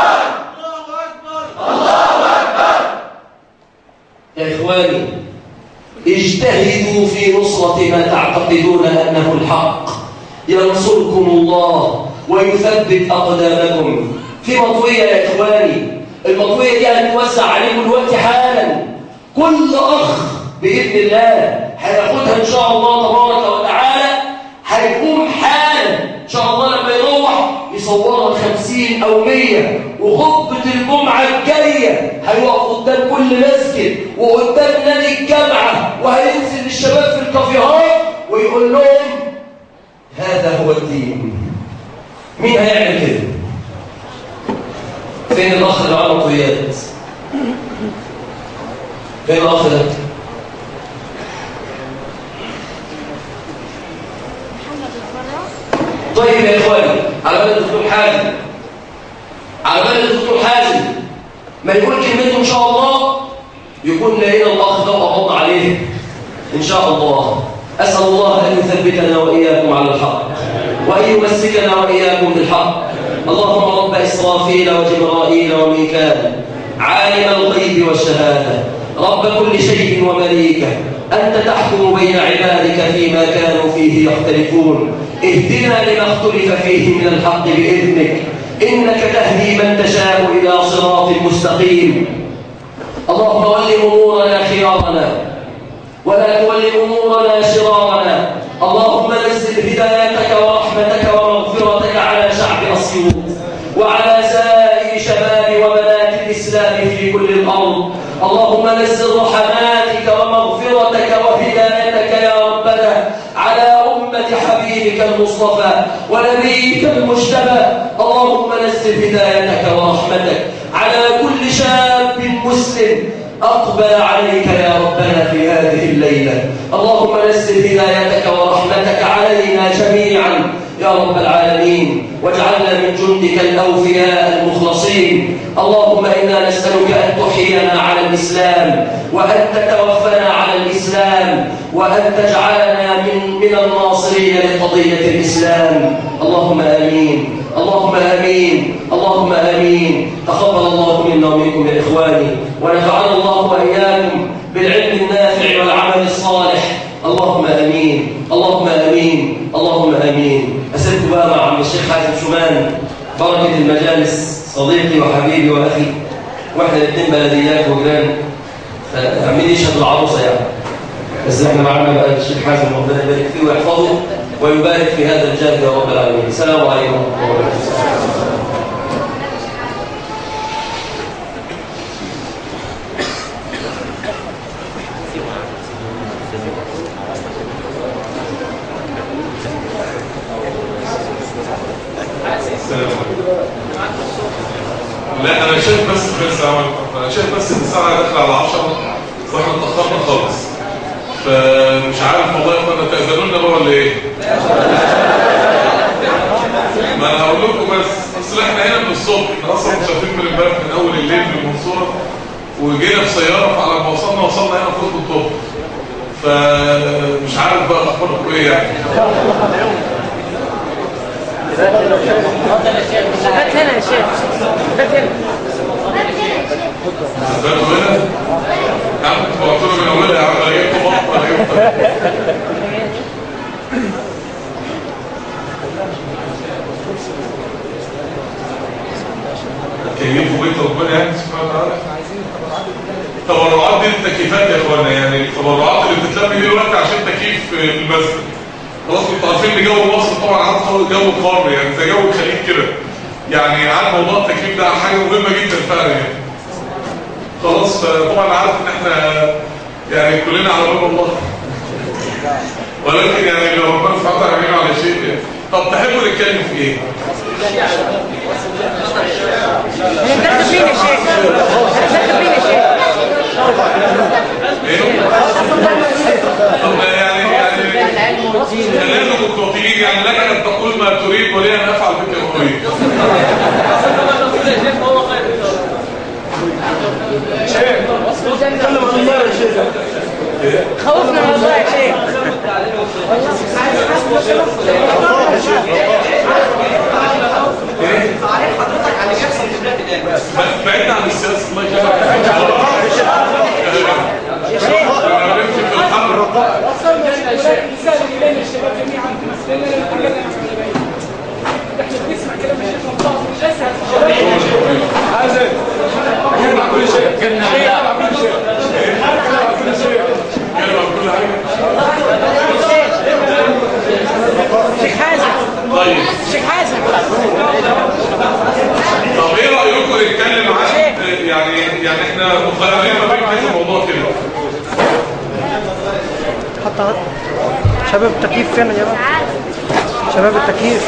S5: أكبر الله أكبر
S4: يا إخواني اجتهدوا في نصرة ما تعتقدون أنه الحق ينصركم الله ويثبت أقدامكم في مطوية يا إخواني المطوية دي هنتوزع عليكم الوقت حالا كل أخ بإذن الله هياخدها إن شاء الله تبارك وتعالى هيقوم حالا إن شاء الله لما يروح يصورها خمسين أو مية وخطبة الجمعة الجاية هيقف قدام كل مسجد وقدام نادي الجامعة وهينزل للشباب في الكافيهات ويقول لهم هذا هو الدين مين هيعمل كده؟ فين الأخ اللي معاه مطويات؟ فين الاخ ده طيب يا اخواني على بال الدكتور حازم على بال الدكتور حازم ما يقول كلمته ان شاء الله يكون لقينا الاخ ده وقبضنا عليه ان شاء الله اسال الله ان يثبتنا واياكم على الحق وان يمسكنا واياكم بالحق اللهم رب اسرافيل وجبرائيل وميكال عالم الغيب والشهاده رب كل شيء ومليكه انت تحكم بين عبادك فيما كانوا فيه يختلفون اهدنا لما اختلف فيه من الحق باذنك انك تهدي من تشاء الى صراط مستقيم اللهم ول امورنا خيارنا ولا تول امورنا شرارنا اللهم نزل هدايتك ورحمتك ومغفرتك على شعب اسيوط وعلى سائر شباب وبنات الاسلام في كل الارض اللهم نزل رحماتك ومغفرتك وهدايتك يا ربنا على امه حبيبك المصطفى ونبيك المجتبى اللهم نزل هدايتك ورحمتك على كل شاب مسلم أقبل عليك يا ربنا في هذه الليلة اللهم نزل هدايتك ورحمتك علينا جميعا يا رب العالمين واجعلنا من جندك الأوفياء المخلصين اللهم إنا نسألك أن تحيينا على الإسلام وأن تتوفنا على الإسلام وأن تجعلنا من, من الناصرين لقضية الإسلام اللهم آمين اللهم آمين اللهم آمين تقبل الله منا ومنكم يا إخواني ونفعنا الله وإياكم بالعلم النافع والعمل الصالح اللهم آمين اللهم آمين اللهم آمين أسألك بقى مع عم الشيخ حازم شومان بركة المجالس صديقي وحبيبي وأخي وإحنا الاثنين بلديات وجيران فعمين يشهد العروسة يعني بس احنا معانا بقى الشيخ حازم ربنا يبارك فيه ويحفظه ويبارك في هذا الجهد يا رب العالمين السلام عليكم ورحمه الله وبركاته
S6: لا انا شايف بس بس انا شايف بس ان الساعه داخله على 10 واحنا اتاخرنا خالص فمش عارف والله يا اخوانا تاذنوا لنا بقى ولا ايه؟ ما انا هقول لكم بس اصل احنا هنا من الصبح احنا اصلا شايفين من امبارح من اول الليل في المنصوره وجينا في سياره فعلى ما وصلنا وصلنا هنا في وسط الظهر فمش عارف بقى اخباركم ايه يعني
S7: هات هنا يا شيخ هات هنا
S6: بالو هنا يا عم انتوا بعتوا له من اولها يا عم انا جبت بط انا جبت كيفوا بيت ربنا يعني سبحانه وتعالى التبرعات دي التكييفات يا اخوانا يعني التبرعات اللي بتتلم دي دلوقتي عشان تكييف المسجد خلاص انتوا عارفين ان جو مصر طبعا عارف جو قار يعني زي جو الخليج كده يعني عارف موضوع التكييف ده حاجه مهمه جدا فعلا يعني خلاص طبعا عارف ان احنا يعني كلنا على باب الله ولكن يعني لو ربنا سبحانه وتعالى يعيننا على شيء يعني طب تحبوا نتكلم في ايه؟
S7: هنتدخل فين يا شيخ هنتدخل فين يا شيخ
S6: ايه؟ طب يعني يعني خلينا ديمقراطيين يعني لك ان تقول ما تريد ولي ان افعل بك ما اريد
S7: خوفنا من الله يا شيخ
S6: بعدنا عن السياسه الله يكرمك انا نمشي في الحمر كلمه كل حاجه
S7: شيخ حازم
S6: طيب
S7: شيخ حازم
S6: طب ايه رايكم نتكلم عن يعني يعني احنا مخيرين ما بين كذا موضوع كده
S8: حتى شباب التكييف فين يا جماعه شباب التكييف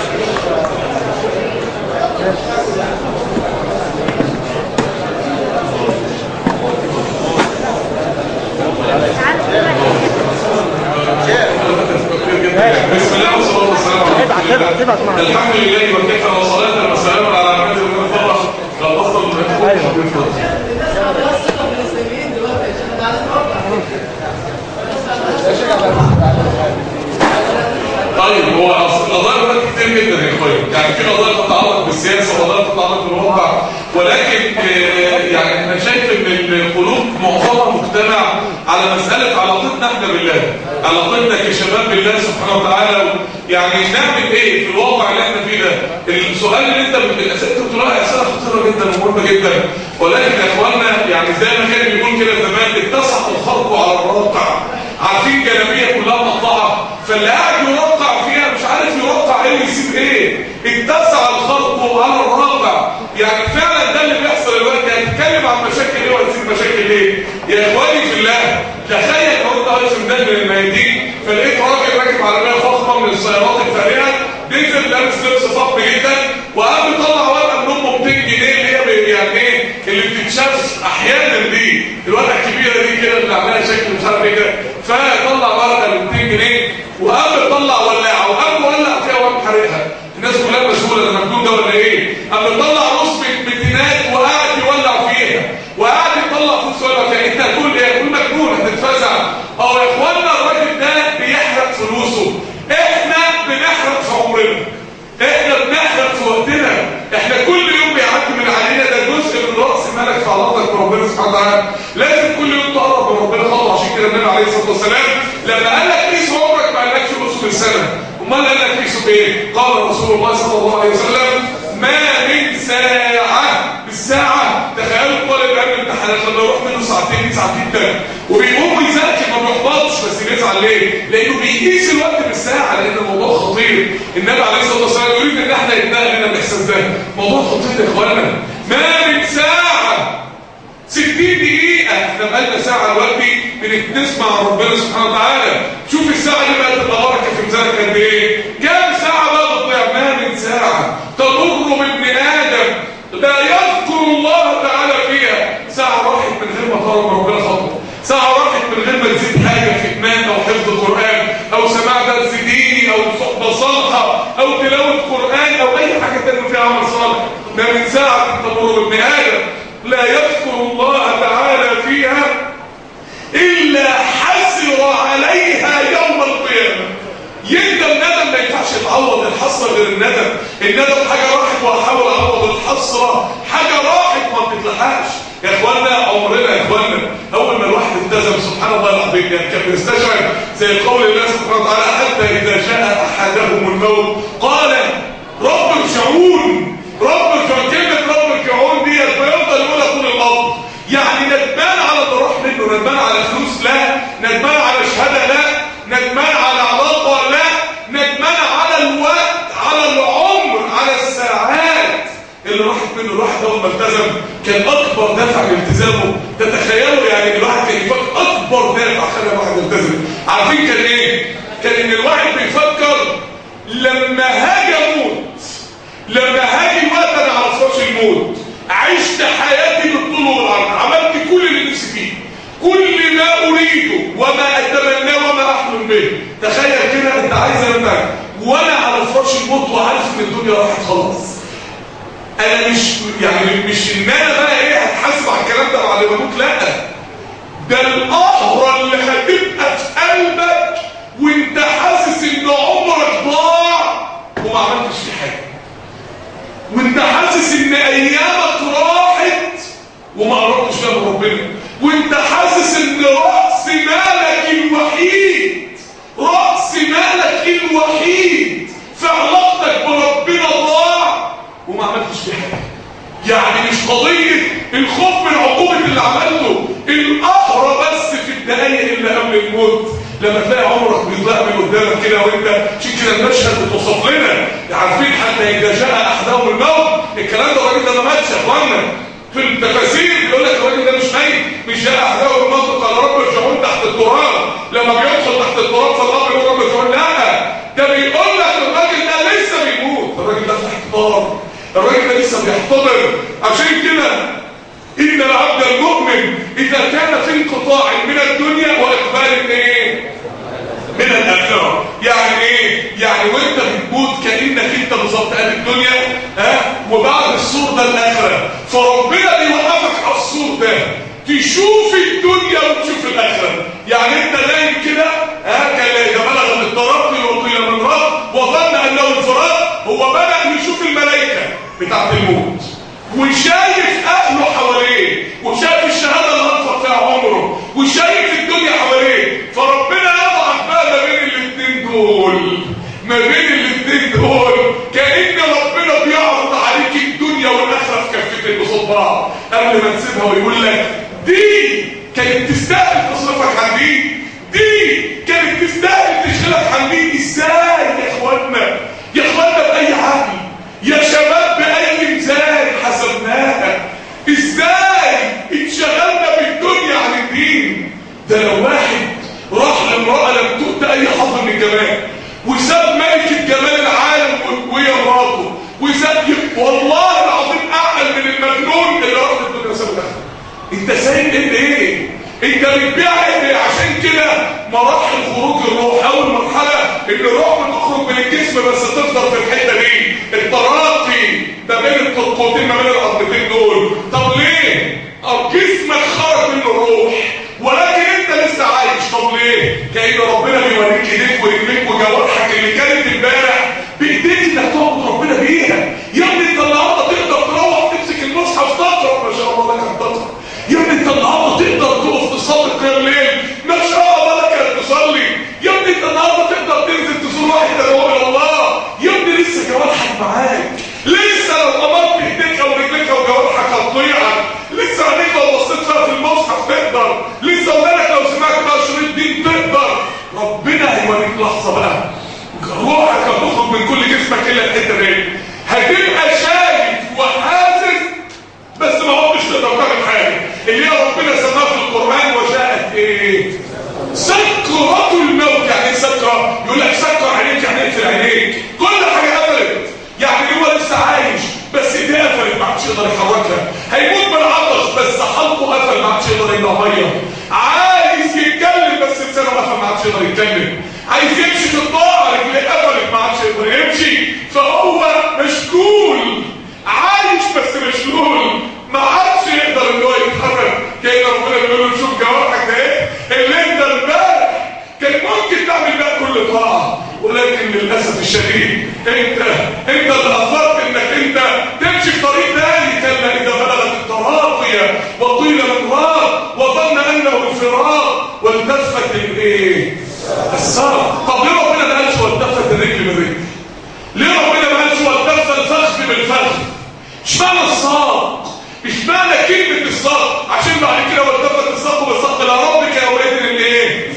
S6: الله
S8: تبعت معنا.
S6: الحمد لله وكفى وصلاة وسلاما على عباده الذين اصطفى خلصنا من
S8: ايوه
S6: طيب هو اصل القضايا بقى كتير جدا يا اخويا يعني في قضايا تتعلق بالسياسه وقضايا تتعلق بالواقع ولكن آه، يعني انا شايف ان القلوب معظمها مجتمع على مساله علاقتنا احنا بالله علاقتنا كشباب بالله سبحانه وتعالى يعني نعمل ايه في الواقع اللي احنا فيه ده السؤال اللي انت الاسئله اللي بتقولها اسئله خطيره جدا ومهمه جدا ولكن يا اخوانا يعني زي ما كان بيقول كده زمان اتسع الخلق على الواقع عارفين جلابيه كلها مقطعه فاللي قاعد يوقع فيها مش عارف يوقع ايه ويسيب ايه اتسع الخلق على الواقع يعني فعلا ده اللي بيحصل دلوقتي هتتكلم عن مشاكل ايه وهتسيب مشاكل ايه يا اخواني في الله تخيل لو انت واقف في ميدان من الميادين فلقيت راجل راكب عربيه فخمه من السيارات الفارهه نزل لابس لبس فخم جدا وقام يطلع ورقه من امه 200 جنيه اللي هي ب- يعني ايه اللي بتتشاف احيانا دي الورقه الكبيره دي كده اللي عاملها شكل مش عارف ايه كده فطلع ورقه ب 200 جنيه وقام يطلع ولاعه وقام ولع فيها وقام حرقها الناس كلها مشغوله ده مجنون ده ولا ايه قام يطلع رص بتينات وقاعد يولع فيها وقاعد يطلع فلوس ولا فيها انت هتقول ايه هتقول مجنون هتتفزع اه يا اخوانا الراجل ده بيحرق فلوسه احنا بنحرق في عمرنا احنا بنحرق في وقتنا احنا كل يوم بيعدي من علينا ده جزء من راس مالك في علاقتك بربنا سبحانه وتعالى لازم كل يوم تقرب من ربنا خطوه عشان كده النبي عليه الصلاه والسلام لما قال لك قيس عمرك ما قالكش قيسه بالسنه امال قال لك قيسه بايه قال رسول الله صلى الله عليه وسلم ما من ساعه بالساعه تخيلوا طالب علم امتحانات لما يروح منه ساعتين يزعل جدا وبيقوم يذاكر ما بيحبطش بس بيزعل ليه؟ لانه بيقيس الوقت بالساعه لان الموضوع خطير النبي عليه الصلاه والسلام يريد ان احنا يتنقل لنا الاحساس ده موضوع خطير يا اخوانا ما من ساعه 60 دقيقة احنا بقالنا ساعة دلوقتي بنسمع عن ربنا سبحانه وتعالى شوف الساعة دي بقى تبقى بركة في ميزانك قد ايه كام ساعة بقى بتضيع ما من ساعة تضر بابن آدم لا يذكر الله تعالى فيها ساعة راحت من غير ما تقرب من ربنا خطوة ساعة راحت من غير ما تزيد حاجة في إيمان أو حفظ قرآن أو سماع درس ديني أو صحبة صالحة أو تلاوة قرآن أو أي حاجة تانية فيها عمل صالح ما من ساعة تمر بابن آدم لا يذكر الله تعالى فيها إلا حسر عليها يوم القيامة يندم ندم ما ينفعش يتعوض الحسرة غير الندم الندم حاجة راحت وهحاول أعوض الحسرة حاجة راحت ما بتتلحقش يا اخوانا عمرنا يا اخوانا اول ما الواحد التزم سبحان الله العظيم يعني كان بيستشعر زي قول الله سبحانه وتعالى حتى اذا جاء احدهم الموت قال رب ارجعون رب ارجعون كلمه رب ارجعون ديت فيفضل يقولها طول الامر يعني ندمان على اللي راح منه ندمان على فلوس لا ندمان على شهاده لا ندمان على علاقه لا ندمان على الوقت على العمر على الساعات اللي راحت منه الواحد اول ما التزم كان اكبر دافع لالتزامه تتخيلوا يعني الواحد كان يفكر اكبر دافع خلى الواحد يلتزم عارفين كان ايه كان ان الواحد بيفكر لما هاجي اموت لما هاجي الوقت انا على فراش الموت عشت حياتي بالطول والعرض عملت كل اللي نفسي فيه كل ما اريده وما اتمناه وما احلم به تخيل كده انت عايز انت وانا على فراش الموت وعارف ان الدنيا راح تخلص انا مش يعني مش ان انا بقى ايه هتحاسب على الكلام ده بعد ما اموت لا ده القهره اللي هتبقى في قلبك وانت حاسس ان عمرك ضاع وما عملتش فيه حاجه وانت حاسس ان ايامك راحت وما قربتش فيها من ربنا وانت حاسس ان راس مالك الوحيد راس مالك الوحيد في علاقتك بربنا ضاع وما عملتش فيه حاجه يعني مش قضيه الخوف من عقوبه اللي عملته القهر بس في الدقايق اللي قبل الموت لما تلاقي عمرك بيضيع من قدامك كده وانت عشان كده المشهد بتوصف لنا عارفين حتى اذا جاء احدهم الموت الكلام ده الراجل ده ما ماتش يا اخوانا في التفاسير بيقول لك الراجل ده مش ميت مش جاء احدهم الموت قال رب ارجعون تحت التراب لما بيدخل تحت التراب في القبر يقول رب ارجعون لا ده بيقول لك الراجل ده لسه بيموت الراجل ده في احتضار الراجل ده لسه بيحتضر عشان كده إن العبد المؤمن إذا كان في انقطاع من الدنيا وإقبال من إيه؟ من الآخرة يعني إيه؟ يعني وإنت بتموت كأنك يعني انت نايم كده ها كان بلغ الترقي وقيل من رب وظن انه الفراق هو بدا يشوف الملائكه بتاعت الموت وشايف اهله حواليه وشايف الشهاده اللي انفق فيها عمره وشايف الدنيا حواليه فربنا يضعف بقى ما بين الاثنين دول ما بين الاثنين دول كان ربنا بيعرض عليك الدنيا والاخره في كفتين قصاد بعض قبل ما تسيبها ويقول لك دي كانت تستاهل تصرفك عن دي دي كانت تستاهل تشغلك عن دي ازاي يا اخوانا يا اخوانا باي عقل يا شباب باي ميزان حسبناها ازاي اتشغلنا بالدنيا عن الدين ده لو واحد راح لامراه لم تؤت اي حظ من الجمال وساب ملكه جمال العالم وهي مراته وساب والله العظيم اعقل من المجنون اللي راح للدنيا وساب الاخره انت سايب ايه انت بتبيع ايه عشان كده مراحل خروج الروح اول مرحله ان الروح بتخرج من الجسم بس تفضل في الحته دي التراقي ما بين القطبتين ما بين العظمتين دول طب ليه جسمك خرج منه الروح ولكن انت لسه عايش طب ليه كأن ربنا بيوريك ايديك ورجليك وجوارحك اللي كانت امبارح بايديك انك تعبد ربنا بيها يا ابني انت النهارده تقدر تروح تمسك المصحف تقرا ما شاء الله لك ان تقرا يا ابني انت النهارده تقدر تقف تصلي قيام الليل ما شاء الله لك ان تصلي يا ابني انت النهارده تقدر تنزل تزور واحد تدعو الى الله يا ابني لسه جوارحك معاك لسه لو امرت ايديك او رجليك او جوارحك هتضيعك لسه عينيك لو بصيت فيها في المصحف تقدر لسه ودانك لو سمعت بقى شريط دين تقدر ربنا هيوريك لحظه بقى روحك هتخرج من كل جسمك الا الحته دي هتبقى شايف وحاسس بس ما هوش تقدر تعمل حاجه اللي هي ربنا سماها في القران وجاءت ايه سكرة الموت يعني ايه سكرة يقول لك سكر عينيك يعني اقفل عينيك كل حاجه قفلت يعني هو لسه عايش بس ايديه قفلت ما عادش يقدر يحركها هيموت من العطش بس حلقه قفل ما عادش يقدر يبلع ميه عايز يتكلم بس لسانه قفل ما عادش يقدر يتكلم عايز يمشي في الطاعه رجليه قفلت ما عادش يقدر يمشي فهو مشغول عايش بس مشغول ما عادش يقدر ان هو يتحرك كان ربنا بيقول له شوف جوارحك ده ايه اللي انت امبارح كان ممكن تعمل بقى كل طاعه ولكن للاسف الشديد انت انت اللي اثرت انك انت تمشي في طريق تاني كلا اذا بلغت التراقيه وقيل من راق وظن انه الفراق والتفت الايه الساق طب ليه ربنا ما قالش والتفت الرجل بالرجل ليه ربنا ما قالش والتفت الفخذ بالفخذ اشمعنى الساق اشمعنى كلمه الساق عشان بعد كده والتفت الساق بالساق الى ربك يومئذ الايه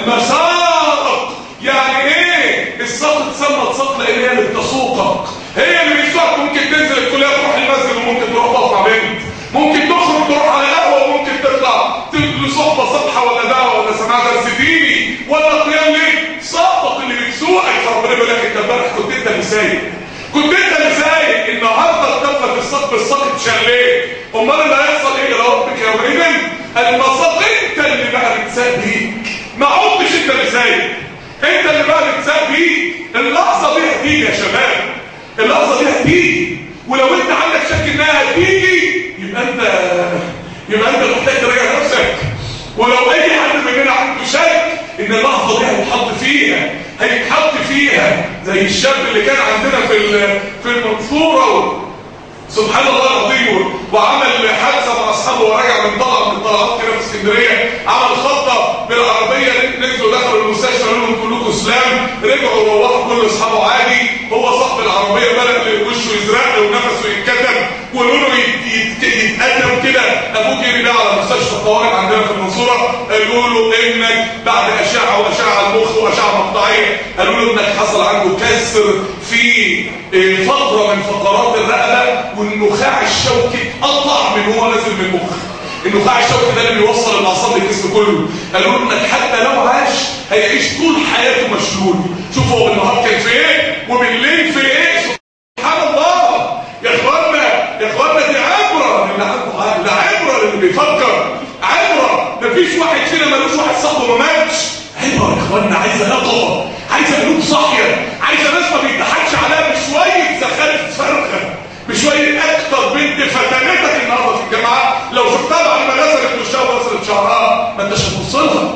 S6: المساق يعني ايه الساق اتسمى ساق لان هي اللي بتسوقك هي اللي بتسوقك ممكن تنزل الكليه تروح المسجد وممكن تروح تقف مع بنت ممكن تخرج تروح على قهوه وممكن تطلع لصحبه صفحه ولا دعوه ولا سماع درس ديني ولا قيام ليل صاحبك اللي بتسوقك فربنا بيقول لك انت امبارح كنت انت اللي سايق كنت انت اللي سايق النهارده اتكفت الساق بالساق اتشليت امال اللي هيحصل ايه يا ربك يا ابراهيم المساق انت اللي بقى بتساق بيك ما عدتش انت اللي سايق انت اللي بقى بتساق بيك اللحظه دي هتيجي يا شباب اللحظه دي هتيجي ولو انت عندك شك انها هتيجي يبقى انت يبقى انت محتاج تراجع نفسك ولو اي حد مننا عنده شك ان اللحظه دي هيتحط فيها هيتحط فيها زي الشاب اللي كان عندنا في في المنصوره سبحان الله العظيم وعمل حادثه مع اصحابه وراجع من طلعه من الطلعات كده في اسكندريه عمل خطه بالعربيه نزلوا دخلوا المستشفى قالوا لهم كلكم اسلام رجعوا روحوا كل اصحابه عادي هو صاحب العربيه بدا وشه يزرق ونفسه يتكتم ولونه يتقدم كده ابوه جري بقى على مستشفى الطوارئ عندنا في المنصوره قالوا له انك بعد اشعه واشعه المخ واشعه مقطعيه قالوا له انك حصل عنده كسر في فقره من فقرات الرقبه والنخاع الشوكي اتقطع من هو نازل من المخ النخاع الشوكي ده اللي بيوصل الاعصاب للجسم كله قالوا له انك حتى لو عاش هيعيش طول حياته مشلول شوف هو بالنهار كان في ايه وبالليل في ايه سبحان الله يا اخوانا يا اخوانا دي عبره اللي عنده عقل ده عبره اللي بيفكر عبره مفيش واحد فينا ملوش واحد صاحبه ما ماتش عبره يا اخوانا عايزه يقظه عايزه قلوب صاحيه عايزه ناس ما بيضحكش عليها بشويه زخارف فرخه بشويه اكتر بنت فتنتك النهارده في الجامعه لو شفتها بعد ما نزلت وشها ونزلت شعرها ما انتش هتبص لها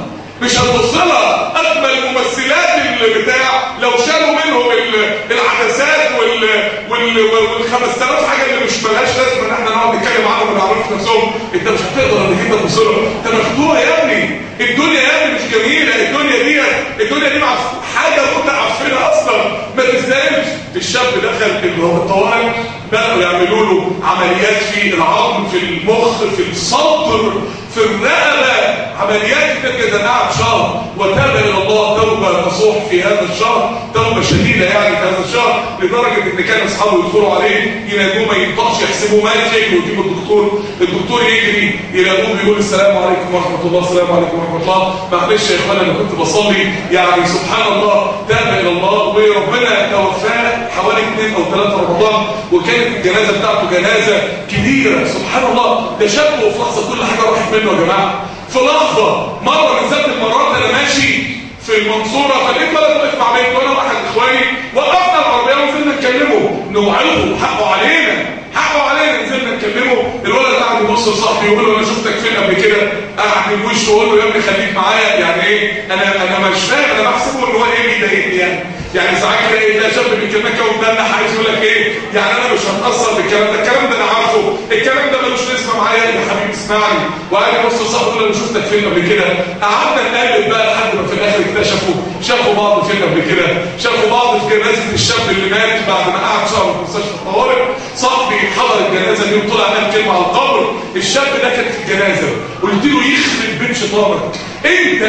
S6: مش هتبص لها اجمل ممثلات البتاع لو شالوا منهم ال- العدسات وال وال وال 5000 حاجه اللي مش ملهاش لازمه ان احنا نقعد نتكلم عنهم وما نعرفش نفسهم انت مش هتقدر انك انت تبص لها انت مخدوع يا ابني الدنيا يا ابني مش جميله الدنيا دي الدنيا دي معف- حاجه متعفنه اصلا ما تستاهلش الشاب دخل اللي هو الطوارئ بدأوا يعملوا له عمليات في العظم في المخ في الصدر في الرقبه عمليات كتير جدا قعد شهر وتاب الى الله توبه نصوح في هذا الشهر توبه شديده يعني في هذا الشهر لدرجه ان كان اصحابه يدخلوا عليه ينادوه ما ينطقش يحسبوه مات يجري ويجيبوا الدكتور الدكتور يجري يلاقوه بيقول السلام عليكم ورحمه الله السلام عليكم ورحمه الله معلش يا اخوانا انا كنت بصلي يعني سبحان الله تاب الى الله وربنا توفاه حوالي اثنين او ثلاثه رمضان وكانت الجنازه بتاعته جنازه كبيره سبحان الله ده شاب وفي لحظه كل حاجه راحت منه يا جماعه في لحظه مره من ذات المرات انا ماشي في المنصوره فلقيت ولد واقف مع بنت وانا واحد اخواني وقفنا العربيه ونزلنا نكلمه نوعظه حقه علينا حقه علينا نزلنا نكلمه الولد قاعد يبص لصاحبي يقول له انا شفتك فين قبل كده قاعد من وشه يقول له يا ابني خليك معايا يعني ايه انا انا مش فاهم انا بحسبه ان هو ايه بيضايقني يعني يعني ساعات كده ايه ده شاب بيكلمك كده ومدلع عايز يقول لك ايه يعني انا مش هتاثر بالكلام ده الكلام ده انا عارفه الكلام ده ملوش لازمه معايا يا حبيبي اسمعني وقال لي بص لصاحبي يقول له انا شفتك فين قبل كده قعدنا نقلب بقى لحد ما في الاخر اكتشفوا شافوا بعض فين قبل كده شافوا بعض في جنازه الشاب اللي مات بعد ما قعد شهر في مستشفى الطوارئ صاحبي حضر الجنازه دي وطلع قال كلمه على القبر الشاب ده كان في الجنازه قلت له يخرب بيت شيطانك انت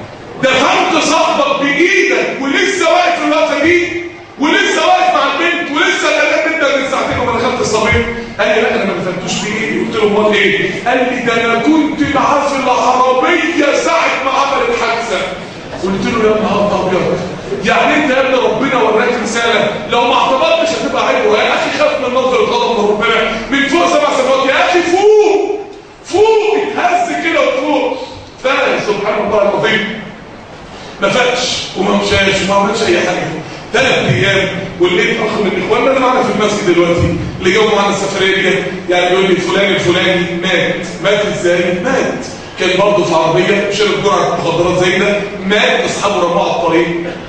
S6: دفنت صاحبك بايدك ولسه واقف في الوقفه دي ولسه واقف مع البنت ولسه قلقان انت من ساعتين وما دخلت الصميم قال لي لا انا ما دفنتوش بايدي قلت له امال ايه قال لي ده انا كنت معاه في العربيه ساعه ما عمل الحادثه قلت له يا نهار ابيض يعني انت يا ابني ربنا وراك رساله لو ما اعتبرتش هتبقى عيب يا اخي خاف من نظر الغضب من ربنا من فوق سبع سماوات يا اخي فوق فوق اتهز كده وفوق فعلا سبحان الله العظيم ما فاتش وما مشاش وما عملش اي حاجه ثلاث ايام ولقيت اخ من اخواننا اللي معانا في المسجد دلوقتي اللي جاوا معانا السفريه دي يعني يقول لي فلان الفلاني مات مات ازاي مات كان برضه في عربيه شرب جرعه مخدرات زي ده مات اصحابه رموه على الطريق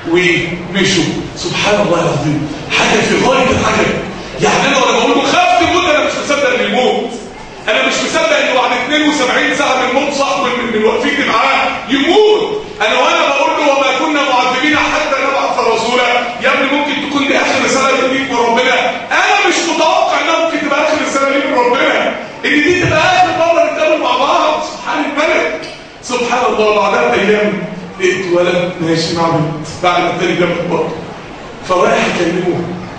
S6: ومشوا سبحان الله العظيم حاجه في غايه العجب يعني انا وانا بقول له خاف تموت انا مش مصدق ان يموت انا مش مصدق ان بعد 72 ساعه من موت صاحبي من من واقفين معاه يموت انا وانا بقول له وما كنا معذبين حتى نبعث رسولا يا ابني ممكن تكون دي اخر رساله ليك من ربنا انا مش متوقع انها ممكن تبقى اخر رساله ليك من ربنا ان دي تبقى اخر مره نتقابل مع بعض سبحان الملك سبحان الله بعدها بايام لقيت ولد ماشي مع بنت بعد ما التاني جاب البطل فرايح اكلمه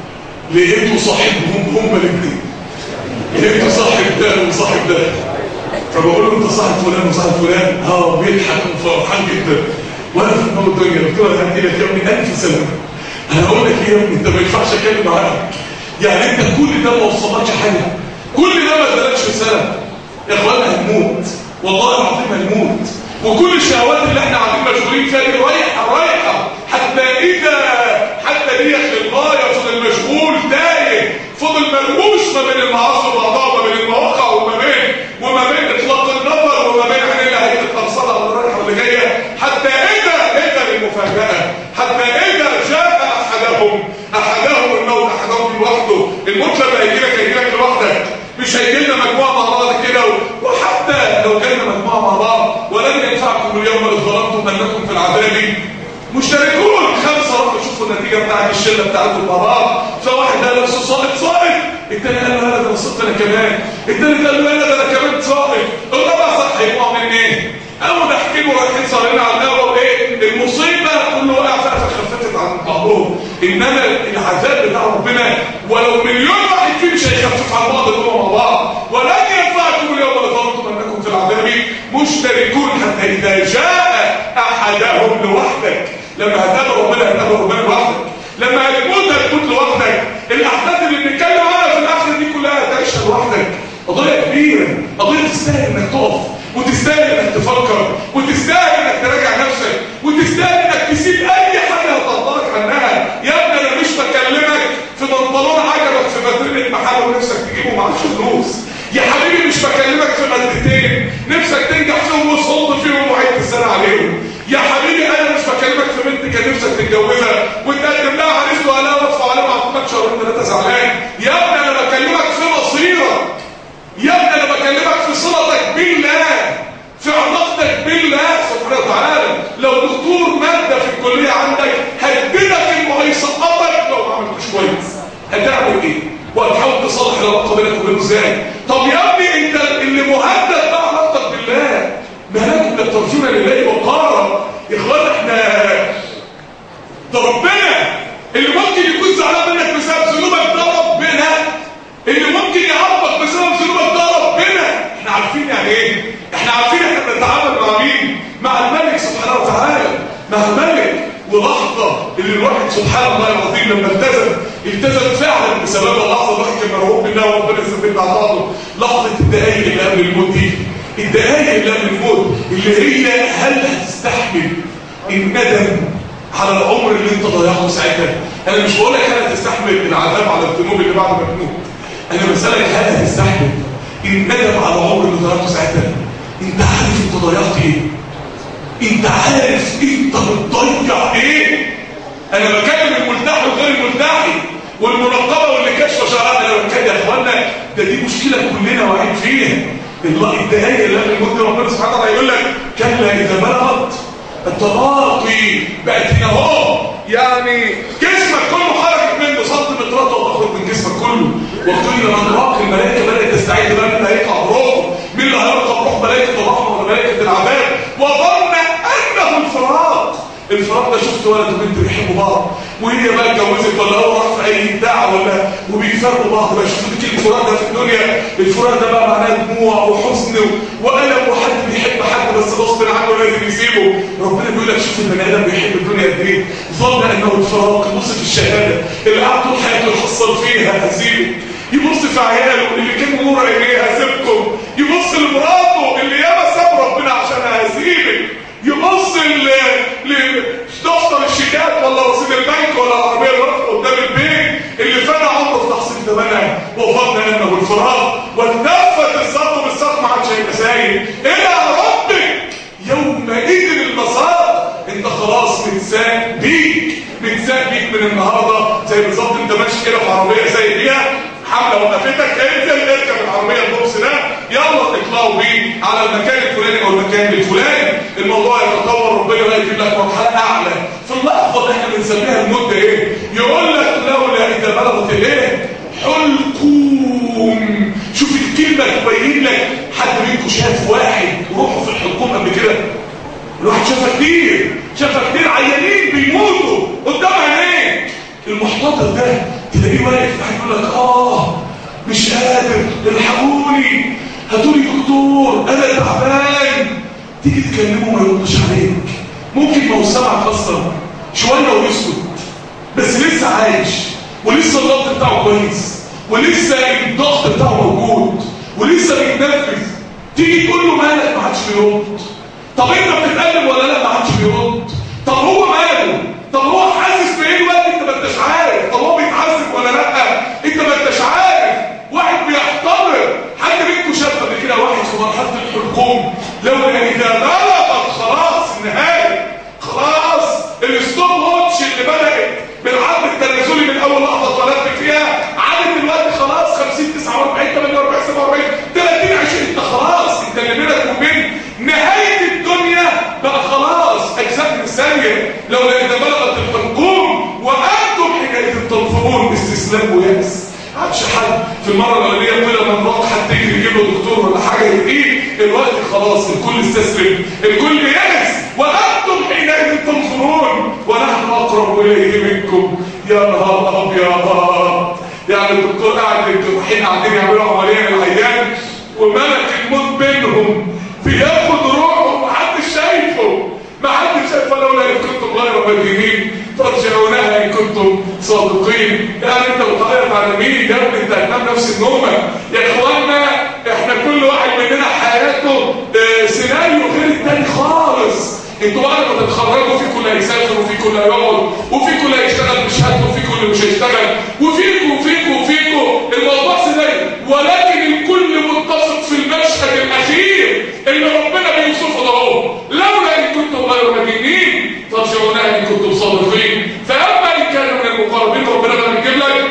S6: لقيته صاحبهم هما الاثنين لقيته صاحب ده وصاحب ده فبقول له انت صاحب فلان وصاحب فلان اه بيضحك وفرحان جدا وانا في دماغ الدنيا قلت له انا هدي لك يا ابني الف سلامه انا هقول لك ايه يا ابني انت ما ينفعش اتكلم معاك يعني انت كل ده ما وصلكش حاجه كل ده ما ادالكش رساله يا اخوانا هنموت والله العظيم هنموت وكل الشهوات اللي احنا قاعدين مشغولين فيها دي رايحه رايحه حتى اذا حتى دي للغايه فضل مشغول تايه فضل مرموش ما بين المعاصي وبعضها وما بين المواقع وما بين وما بين اطلاق النظر وما بين عين اللي هيتقرصلها واللي رايحه واللي جايه حتى اذا اذا المفاجاه حتى اذا جاء احدهم احدهم الموت احدهم لوحده الموت لما هيجي لك هيجي لك لوحدك مش هيجي لنا مجموعه مع بعض كده وحتى لو جالنا مجموعه مع بعض ولن ينفعكم اليوم اذ ظلمتم انكم في العذاب مشتركون خمسه راحوا يشوفوا النتيجه بتاعت الشله بتاعتهم مع بعض فواحد قال نفسه صائد صائد الثاني قال له لا ده انا صدت انا كمان الثالث قال له لا ده انا كمان صائد الرابع صح هيقع من ايه؟ قاموا ضاحكين ورايحين صارين على القهوه وايه؟ المصيبه كله وقع فيها فخفتت عن بعضهم انما العذاب بتاع ربنا ولو مليون واحد فيه مش هيخفف عن بعض الامم مع بعض ولن ينفعكم اليوم لظننتم انكم في العذاب مشتركون حتى اذا جاء احدهم لوحدك لما هتقابل ربنا هتقابل ربنا لوحدك لما هتموت هتموت لوحدك الاحداث اللي بنتكلم عنها في الاخر دي كلها هتعيشها لوحدك قضيه كبيره قضيه تستاهل انك تقف وتستاهل انك تفكر وتستاهل انك تراجع نفسك وتستاهل انك تسيب اي حاجه هتطلعك عنها يا ابني انا مش بكلمك في بنطلون عجبك في مدرسه محل ونفسك تجيبه معكش فلوس يا حبيبي مش بكلمك في مادتين نفسك تنجح فيهم وتصد فيهم وعيد السنه عليهم يا الكليه عندك هددك انه هيسقطك لو ما عملتش كويس هتعمل ايه وهتحاول تصلح العلاقه بينك وبينه ازاي طب يا ابني انت اللي مهدد بقى علاقتك بالله ما لكم لا ترجون لله وقارا يا اخوان احنا ده ربنا اللي ممكن يكون زعلان منك بسبب ذنوبك ده ربنا اللي ممكن يعاقبك بسبب ذنوبك ده ربنا احنا عارفين يعني ايه احنا عارفين احنا بنتعامل مع مين مع الملك سبحانه وتعالى مع الملك ولحظة اللي الواحد سبحان الله العظيم لما التزم التزم فعلا بسبب اللحظة الواحد كان مرعوب منها وربنا يثبتنا على بعضه لحظة الدقايق اللي قبل الموت دي الدقايق اللي قبل الموت اللي هي هل هتستحمل الندم على العمر اللي انت ضيعته ساعتها انا مش بقول لك هل هتستحمل العذاب على الذنوب اللي بعد ما تموت انا بسالك هل هتستحمل الندم على العمر اللي ضيعته ساعتها انت عارف انت ضيعت ايه انت عارف انت بتضيع ايه انا بكلم الملتحي وغير الملتحي والمنقبه واللي كشف شعرها انا بتكلم يا اخوانا ده دي مشكله كلنا واقعين فيها الله الدقايق اللي قبل الموت ربنا سبحانه وتعالى يقول لك كلا اذا بلغت التراقي بقت هنا اهو يعني جسمك كله خرجت منه سنتيمترات وتخرج من جسمك كله وقيل من راق الملائكه بدات تستعيد بقى مين اللي هيطلع بروحه مين اللي هيرقى بروح ملائكه الرحمه ولا ملائكه العذاب وظن انه الفراق الفراق ده شفت ولد وبنت بيحبوا بعض وهي بقى اتجوزت ولا هو راح في اي بتاع ولا وبيفرقوا بعض بقى شفت كلمه الفراق ده في الدنيا الفراق ده بقى معناه دموع وحزن والم وحد بيحب حد بس غصب عنه لازم يسيبه ربنا بيقول لك شوف البني ادم بيحب الدنيا قد ايه ظن انه الفراق يبص في الشهاده اللي قعد طول حياته يحصل فيها هزيمه يبص في عياله اللي كان نور عينيه هسيبكم يبص لمراته اللي ياما ساب ربنا عشان هسيبك يبص لدفتر الشيكات ولا رصيد البنك ولا العربيه اللي واقفه قدام البيت اللي فنى عمره في تحصيل ثمنها وظن انه الفراق والتفت الصدر بالصدر ما عادش هيبقى سايب الى ربك يومئذ المسار انت خلاص متساق بيك متساق بيك من النهارده زي بالظبط انت ماشي كده في عربيه زي دي حمله وقفتك انزل اركب العربيه البوكس ده يلا اطلعوا بيه على المكان الفلاني او المكان الفلاني الموضوع يتطور ربنا بقى يجيب لك مرحله اعلى في اللحظه اللي احنا بنسميها المده ايه يقول لك لولا اذا بلغت الايه حلقوم شوف الكلمه تبين لك حد منكم شاف واحد روحه في الحلقوم قبل كده الواحد شافها كتير شافها كتير عيانين بيموتوا قدام عينيه المحتضر ده تلاقيه واقف يقول لك اه مش قادر الحقوني هاتولي دكتور انا تعبان تيجي تكلمه ما يردش عليك ممكن موسمعك اصلا شويه ويسكت بس لسه عايش ولسه الضغط بتاعه كويس ولسه الضغط بتاعه موجود ولسه بيتنفس تيجي تقول له مالك ما عادش بيرد طب انت بتتقلب ولا لا ما عادش بيرد طب هو ماله طب هو حاسس بايه دلوقتي انت ما انتش عارف طب هو بيتعذب ولا لا انت ما انتش عارف واحد بيحتضر حد منكم شاف قبل كده واحد في مرحله الحلقوم لولا اذا بلغت خلاص النهايه خلاص الستوب واتش اللي بدات بالعد التنازلي من اول لحظه اتولدت فيها عدد دلوقتي خلاص 50 49 48 47 30 20 انت خلاص انت اللي بينك وبين نهايه الدنيا بقى خلاص اجزاء من الثانيه لولا اذا بلغت الحلقوم وانتم حينئذ تنظرون باستسلام ويأس عادش حد في المره الاولانيه كل ما نروح حد يجي يجيب له دكتور ولا حاجه يديه الوقت خلاص الكل استسلم الكل يأس وانتم حينئذ تنظرون ونحن اقرب اليه منكم يا نهار ابيض يعني الدكتور قاعد الجراحين قاعدين يعملوا عمليه للعيان وملك الموت بينهم بياخد روحه ومحدش شايفه محدش شايفه لولا ان كنتم غير مدينين ترجعونها ان كنتم صادقين يعني انت بتعرف على مين يا ابني انت هتنام نفس النومه يا اخوانا احنا كل واحد مننا حياته اه سيناريو غير التاني خالص انتوا بعد ما تتخرجوا في كل هيسافر وفي كل هيقعد وفي كل هيشتغل بشهادته وفي كل مش هيشتغل وفيكوا وفيكوا وفيكوا الموضوع سيناريو ولكن الكل متفق في المشهد الاخير اللي ربنا بيوصفه ده اهو لولا ان كنتم غير مدينين ترجعونها ان كنتم صادقين فاما ان كان من المقربين ربنا بقى بيجيب لك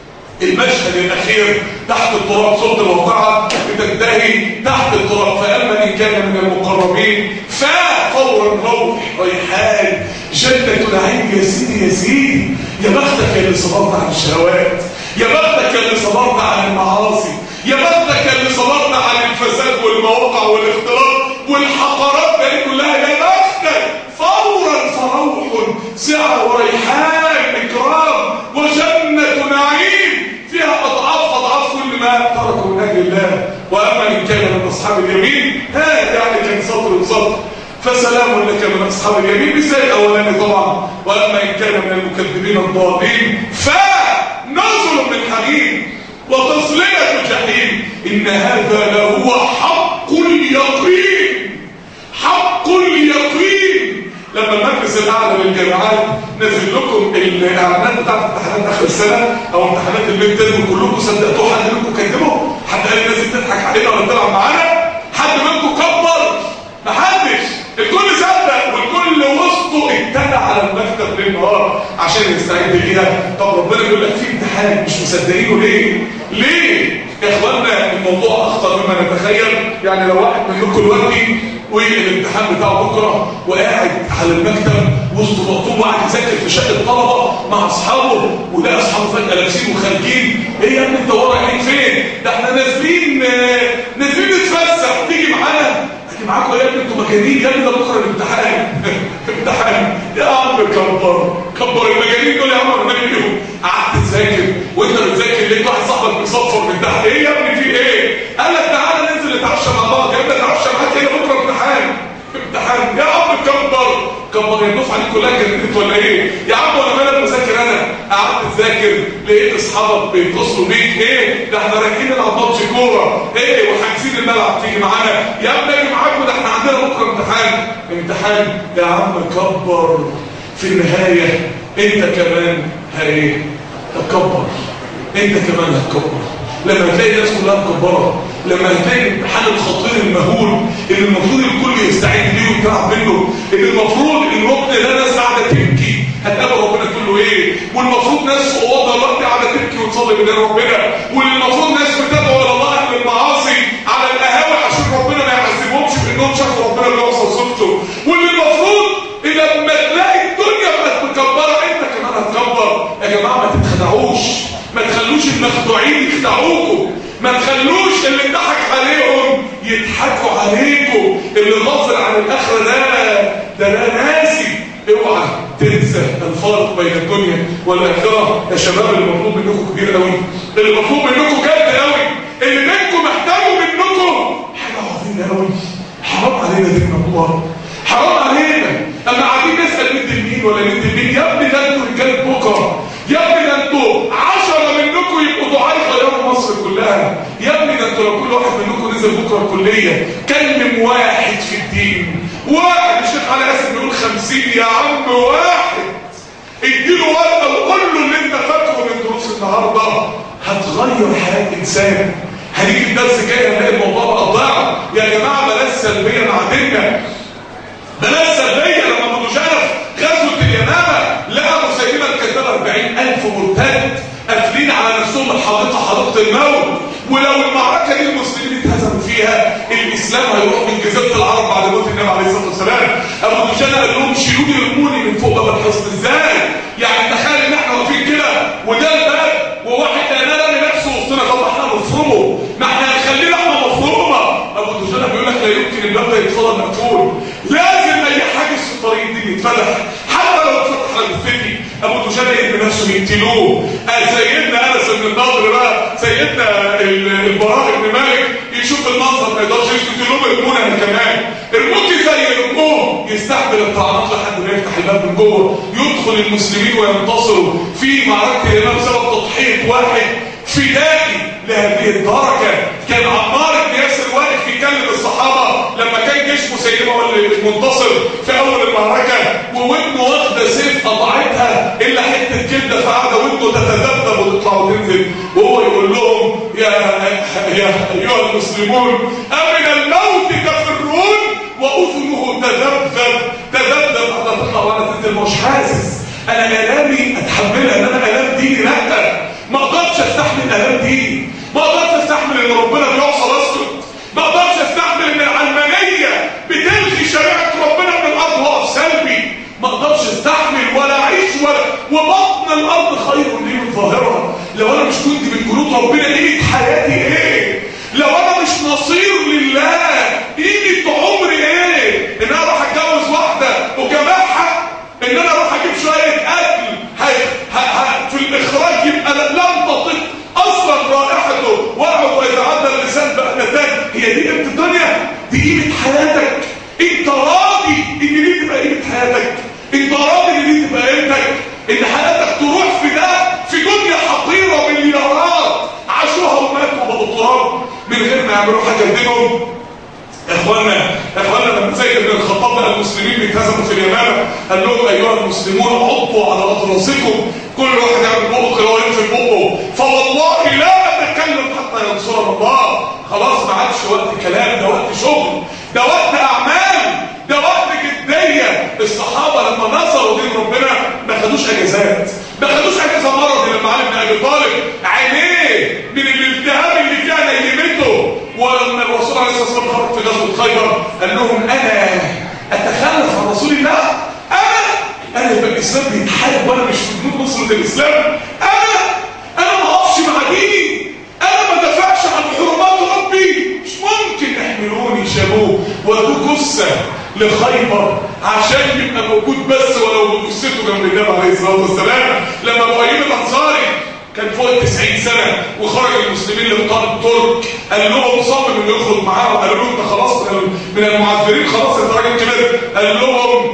S6: المشهد الاخير تحت التراب صوت الواقعه بتنتهي تحت التراب فاما ان كان من المقربين ففور الروح ريحان جنة نعيم يا سيدي يا سيدي يا بختك يا اللي صبرت عن الشهوات يا بختك يا اللي صبرت عن المعاصي يا بختك يا اللي صبرت عن الفساد والمواقع والاختلاط والحقارات دي كلها يا بختك فورا فروح سعة وريحان إكرام وجنة نعيم فيها أضعاف أضعاف كل ما تركوا من أجل الله وأما إن كان من أصحاب اليمين ها يعني كان سطر سطر فسلام لك من أصحاب اليمين مثال الأولاني طبعا وأما إن كان من المكذبين الضالين فنزل من حميم وتصلية الجحيم إن هذا لهو حق اليقين حق اليقين لما المجلس الاعلى للجامعات نزل لكم الاعلانات بتاعت امتحانات اخر السنه او امتحانات الميد ترم كلكم صدقتوه حد منكم كذبه حد قال الناس تضحك علينا ولا تلعب معانا حد منكم كبر محدش الكل صدق والكل وسطه اتبع على المكتب ليل نهار عشان يستعد ليها طب ربنا بيقول لك في امتحان مش مصدقينه ليه ليه يا اخوانا الموضوع اخطر مما نتخيل يعني لو واحد منكم دلوقتي والامتحان بتاعه بكره وقاعد على المكتب وسط مقطوب وقاعد يذاكر في شقه طلبه مع اصحابه وده اصحابه فجاه لابسين وخارجين ايه يا ابني انت ورا عين فين ده احنا نازلين آه، نازلين نتفسح تيجي معانا اجي معاكم يا ابني انتوا مجانين يا ابني ده بكره الامتحان امتحان يا عم كبر كبر المجانين دول يا عم ربنا يهديهم قعدت تذاكر وانت بتذاكر لقيت واحد صاحبك بيصفر من تحت ايه يا ابني في ايه قال لك تعالى ننزل نتعشى مع بعض يا ابني نتعشى معاك ايه بكره امتحان امتحان يا عم كبر كبر يا الدفعه دي كلها جننت ولا ايه يا عم وانا مالك مذاكر انا قعدت تذاكر لقيت اصحابك بيتصلوا بيك ايه ده احنا رايحين نلعب ماتش كوره ايه وحاجزين الملعب تيجي معانا يا ابني اجي معاكم ده احنا عندنا بكره امتحان امتحان يا عم كبر في النهايه انت كمان ايه هتكبر انت كمان هتكبر لما هتلاقي الناس كلها مكبره لما هتلاقي الامتحان الخطير المهول اللي المفروض الكل يستعد ليه ويتعب منه اللي المفروض الركن ده ناس قاعده تبكي هتقابل ربنا تقول له ايه والمفروض ناس في اوضه دلوقتي قاعده تبكي وتصلي بدين ربنا والمفروض ناس بتدعو الى الله اهل المعاصي على القهاوي عشان ربنا ما يعذبهمش بانهم شافوا ربنا بيوصل صوته واللي المفروض ان لما تلاقي الدنيا بقت مكبره انت كمان هتكبر يا جماعه ما تتخدعوش ما تخلوش المخدوعين يخدعوكم ما تخلوش اللي ضحك عليهم يضحكوا عليكم اللي غافل عن الاخره ده ده ده ناسي اوعى تنسى الفرق بين الدنيا والاخره يا شباب اللي مطلوب منكم كبير قوي اللي مطلوب منكم جد قوي اللي منكم محتاجوا منكم حاجه عظيمه قوي حرام علينا دين الله حرام علينا اما قاعدين نسال ند مين ولا ند مين يا ابني ده انتوا رجاله بكره يا ابني ده انتوا عشرة منكم يبقوا دعاء يغيروا مصر كلها يا ابني ده انتوا لو كل واحد منكم نزل بكره الكليه كلم واحد في الدين واحد الشيخ علي ياسر بيقول 50 يا عم واحد اديله ورقه وقول له اللي انت فاكره من دروس النهارده هتغير حياه انسان هنيجي الدرس جاي هنلاقي الموضوع بقى ضاع يا جماعه بلاش سلبيه مع ديننا بلاش سلبيه لما ابو شرف غزوه اليمامه لقى مسيلمه الكذاب 40000 مرتد قافلين على نفسهم الحديقه حديقه الموت ولو المعركه دي المسلمين اتهزموا فيها الاسلام هيروح من جزيره العرب بعد موت النبي عليه الصلاه والسلام ابو دجانه قال لهم شيلوني ارموني من فوق باب الحصن ازاي يعني تخيل ان احنا واقفين كده وده الباب وواحد رامي نفسه وسطنا طب احنا نفرمه ما احنا هنخليه لحمه مفرومه ابو دجانه بيقول لك لا يمكن الباب ده يتفضل مقفول لازم اي حاجز في الطريق دي يتفتح حتى لو اتفتح على الفتي ابو دجانه يرمي نفسه يقتلوه آه سيدنا انس بن النضر بقى سيدنا ال- البراء بن مالك يشوف المنظر ما يقدرش يسكت لهم ارمونا انا كمان ارموكي زي ارموه يستحمل الطعنات لحد ما يفتح الباب من جوه يدخل المسلمين وينتصروا في معركه الامام بسبب تضحيه واحد فدائي لهذه الدرجه كان عمار بن ياسر واقف يكلم الصحابه لما كان جيش مسيلمه هو اللي منتصر في اول المعركه وودنه واخده سيف قطعتها الا حته جلده فقاعده ودنه تتذبذب وتطلع وتنزل وهو يقول لهم يا يا ايها المسلمون امن الموت تفرون واذنه تذبذب تذبذب حتى تطلع وانا تنزل مش حاسس انا الامي اتحملها ان انا الام ديني لا ما اقدرش استحمل الام ديني ما اقدرش استحمل ان ربنا بيوصل اسكت ما اقدرش استحمل ان العلمانيه بتلغي شريعه ربنا من الارض واقف سلبي ما اقدرش استحمل ظاهرها لو انا مش جندي من جنود ربنا قيمه حياتي ايه لو انا مش نصير لله قيمه عمري ايه ان انا اروح اتجوز واحده وجماعها ان انا اروح اجيب شويه اكل هي ه... ه... في الاخراج يبقى لم تطق اصلا رائحته واقعد ويتعدى اللسان بأنتان هي دي قيمه الدنيا دي قيمه حياتك انت راضي ان دي تبقى قيمه حياتك انت راضي ان دي تبقى قيمتك ان حياتك تروح في ده في دنيا حقيره مليارات عاشوها وماتوا وبقوا تراب من غير ما يعملوا حاجه بايديهم يا اخوانا يا اخوانا لما زيد بن الخطاب لقى المسلمين بيتهزموا في اليمامه قال لهم ايها المسلمون عضوا على اطراسكم كل واحد يعمل بقه كده ويقفل بقه فوالله لا اتكلم حتى ينصرنا الله خلاص ما عادش وقت كلام ده وقت شغل ده وقت اعمال ده وقت جديه الصحابه لما نصروا دين ربنا ما خدوش اجازات ما خدوش اجازه مرضي لما علي بن ابي طالب عينيه من الالتهاب اللي كان يهمته ولما الرسول عليه الصلاه والسلام خرج في غزوه خيبر قال لهم انا اتخلف عن رسول الله انا انا يبقى الاسلام بيتحارب وانا مش في جنود نصره الاسلام انا انا ما اقفش مع ديني انا ما دافعش عن حرمات ربي مش ممكن احملوني شابوه ودوه جثه لخيبر عشان يبقى موجود بس ولو بجثته جنب النبي عليه الصلاه والسلام لما ابو ايوب الانصاري كان فوق ال 90 سنه وخرج المسلمين لقتال الترك قال لهم صمم انه يخرج معاهم قالوا له انت خلاص من المعذرين خلاص انت راجل كبير قال لهم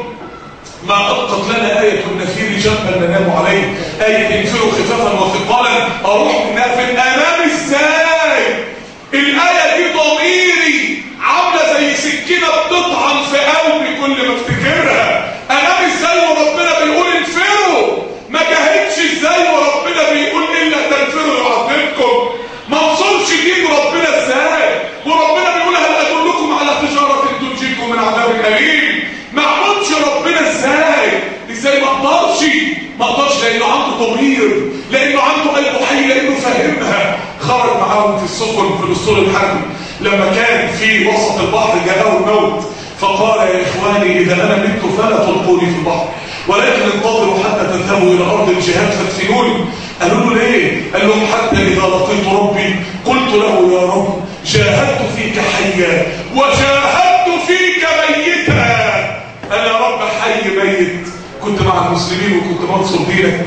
S6: ما أبقت لنا آية النفير جنبا ننام عليه آية انفروا خفافا وثقالا أروح منها في الأمام إزاي الآية دي ضميري عاملة زي سكينة بتطعن في قلبي كل ما افتكرها أنام إزاي وربنا بيقول انفروا ما جاهدش إزاي وربنا بيقول إلا تنفروا يعذبكم ما وصلش دين ربنا إزاي وربنا بيقول هل أدلكم على تجارة تنجيكم من عذاب أليم ما عملش ربنا ازاي ازاي ما اقدرش ما اقدرش لانه عنده ضمير لانه عنده قلبه حي لانه فاهمها خرج معاهم في السفن في الاسطول الحربي لما كان في وسط البحر جاءه الموت فقال يا اخواني اذا انا مت فلا تلقوني في البحر ولكن انتظروا حتى تذهبوا الى ارض الجهاد فادفنوني قالوا له ليه قال لهم حتى اذا لقيت ربي قلت له يا رب جاهدت فيك حيا وجاهدت فيك ميتا انا يا رب حي ميت كنت مع المسلمين وكنت بنصر دينك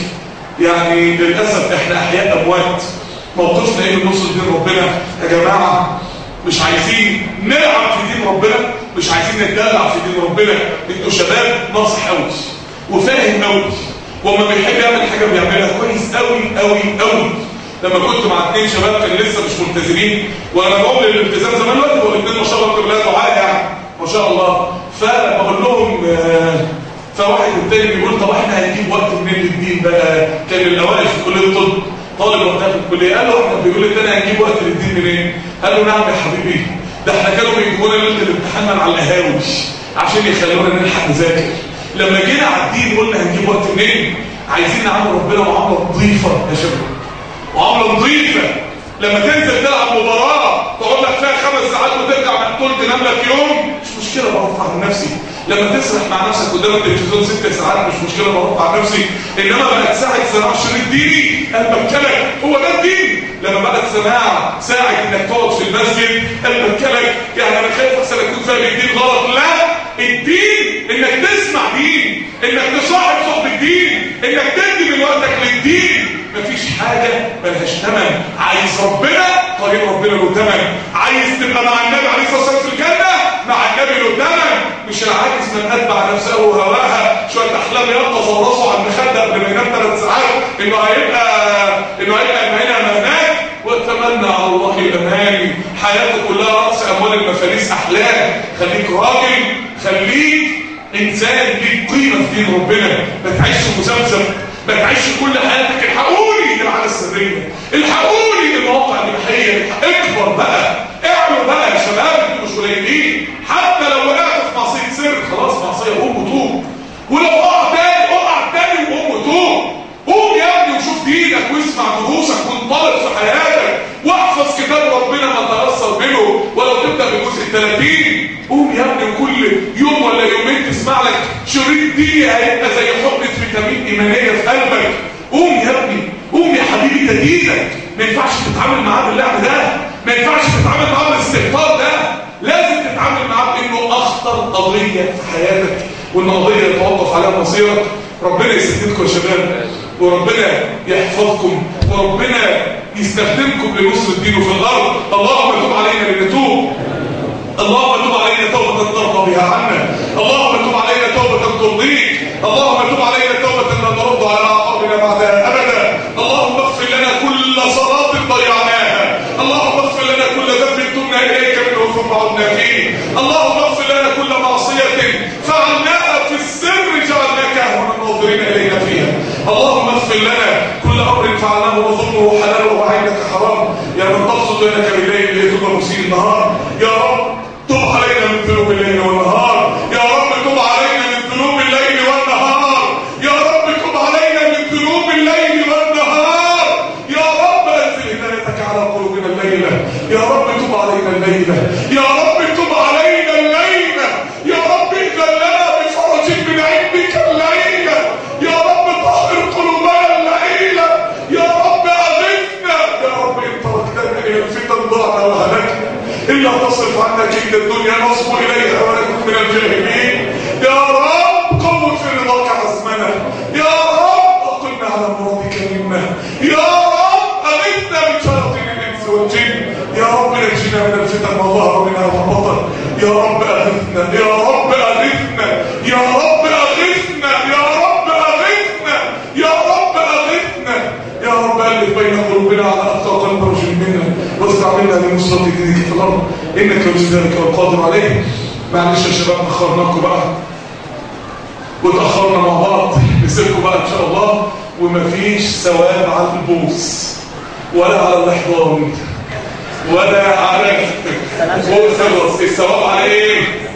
S6: يعني للاسف احنا احياء اموات موقفنا ايه من نصر دين ربنا يا جماعه مش عايزين نلعب في دين ربنا مش عايزين نتدلع في دين ربنا انتوا شباب ناصح قوي وفاهم قوي وما بيحب يعمل حاجه بيعملها كويس قوي قوي قوي لما كنت مع اثنين شباب كان لسه مش ملتزمين وانا بقول للالتزام زمان دلوقتي والاثنين ما شاء الله كلها دعاء يعني ما شاء الله فبقول لهم آه فواحد والتاني بيقول طب احنا هنجيب وقت منين للدين بقى كان الاوائل في كليه الطب طالب وقتها في الكليه قال له احنا بيقول التاني هنجيب وقت للدين منين قال له نعم يا حبيبي ده احنا كانوا بيجيبونا ليله الامتحان على القهاوي عشان يخلونا نلحق نذاكر لما جينا على الدين قلنا هنجيب وقت منين عايزين نعمل ربنا معامله نظيفه يا شباب معامله نظيفه لما تنزل تلعب مباراه تقعد لك فيها خمس ساعات وترجع مقتول تنام لك يوم مش مشكله برفع عن نفسي لما تسرح مع نفسك قدام التلفزيون ست ساعات مش مشكله برفع عن نفسي انما بقت ساعه صراع شريط ديني قلبك كلك هو ده الدين لما بقت سماع ساعه انك تقعد في المسجد قلبك كلك يعني انا خايف احسن اكون فاهم الدين غلط لا الدين انك تسمع دين انك تصاحب صحب الدين انك تدي من وقتك للدين مفيش حاجة ملهاش ثمن عايز ربنا طريق ربنا له ثمن عايز تبقى مع النبي عليه الصلاة والسلام في الجنة مع النبي له ثمن مش العاجز من أتبع نفسه وهواها شوية أحلام يقظ وراسه على المخدة قبل ما ينام ثلاث ساعات إنه هيبقى إنه هيبقى المهنة أمانات واتمنى على الله الأماني حياته كلها رأس أموال المفاليس أحلام خليك راجل خليك إنسان ليك قيمة في دين ربنا ما تعيش مسمسم ما تعيش كل حياتك الحقوني العادة السرية الحقوني المواقع الإباحية اكبر بقى اعملوا بقى يا شباب انتوا مش قليلين حتى لو وقعت في معصية سر خلاص معصية قوم وتوب ولو اقع تاني اقع تاني وقوم وتوب قوم يا ابني وشوف دينك واسمع دروسك وانطلق في حياتك واحفظ كتاب ربنا ما تأثر منه ولو تبدأ بالجزء الثلاثين قوم يا ابني وكل يوم ولا يومين تسمع لك شريط ديني هيبقى زي حقنة فيتامين إيمانية في قلبك قوم يا ابني قوم يا انت دينك ما ينفعش تتعامل معاه باللعب ده ما ينفعش تتعامل معاه بالاستهتار ده لازم تتعامل معاه بانه اخطر قضيه في حياتك وان قضيه يتوقف عليها مصيرك ربنا يسددكم يا شباب وربنا يحفظكم وربنا يستخدمكم لنصر الدين في الارض اللهم تب علينا لنتوب اللهم تب علينا توبة ترضى بها عنا اللهم تب علينا توبة ترضيك اللهم تب علينا توبة لا نرد على أعقابنا بعدها أبدا اللهم اغفر لنا كل صلاة ضيعناها اللهم اغفر لنا كل ذنب تبنا إليك منه ثم عدنا فيه اللهم اغفر لنا كل معصية فعلناها في السر جعلناك أهون الناظرين إلينا فيها اللهم اغفر لنا كل أمر فعلناه وظلمه حلال وعينك حرام يا من تقصد لك بالليل ليتوب مسيء النهار يا رب تب علينا من ذنوب الليل والنهار يا رب تب علينا من ذنوب الليل والنهار يا رب تب علينا من ذنوب الليل والنهار يا رب انزل هدايتك على قلوبنا الليلة يا رب تب علينا الليلة يا رب تب علينا الليلة يا رب اذن لنا بفرج من عندك الليلة يا رب طهر قلوبنا الليلة يا رب اغثنا يا رب ان تركتنا الى الفتن ضعنا وهلكنا إلا تصرف عنا كيد الدنيا نصب إليها ونكون من الجاهلين يا رب قوة في رضاك عزمنا يا رب أقلنا على مرادك منا يا رب أغثنا من شياطين الإنس والجن يا رب نجينا من الفتن ما ظهر منها وما بطن يا رب أغثنا يا رب أغثنا يا رب أغثنا يا رب أغثنا يا رب أغثنا يا رب ألف بين قلوبنا على أخطاء قلب رجل منا واستعملنا لنصرة دينك في الأرض إنك ولي ذلك والقادر عليه معلش يا شباب أخرناكم بقى وتأخرنا مع بعض نسيبكم بقى إن شاء الله ومفيش ثواب على البوس ولا على الاحضان ولا على خلص الثواب على ايه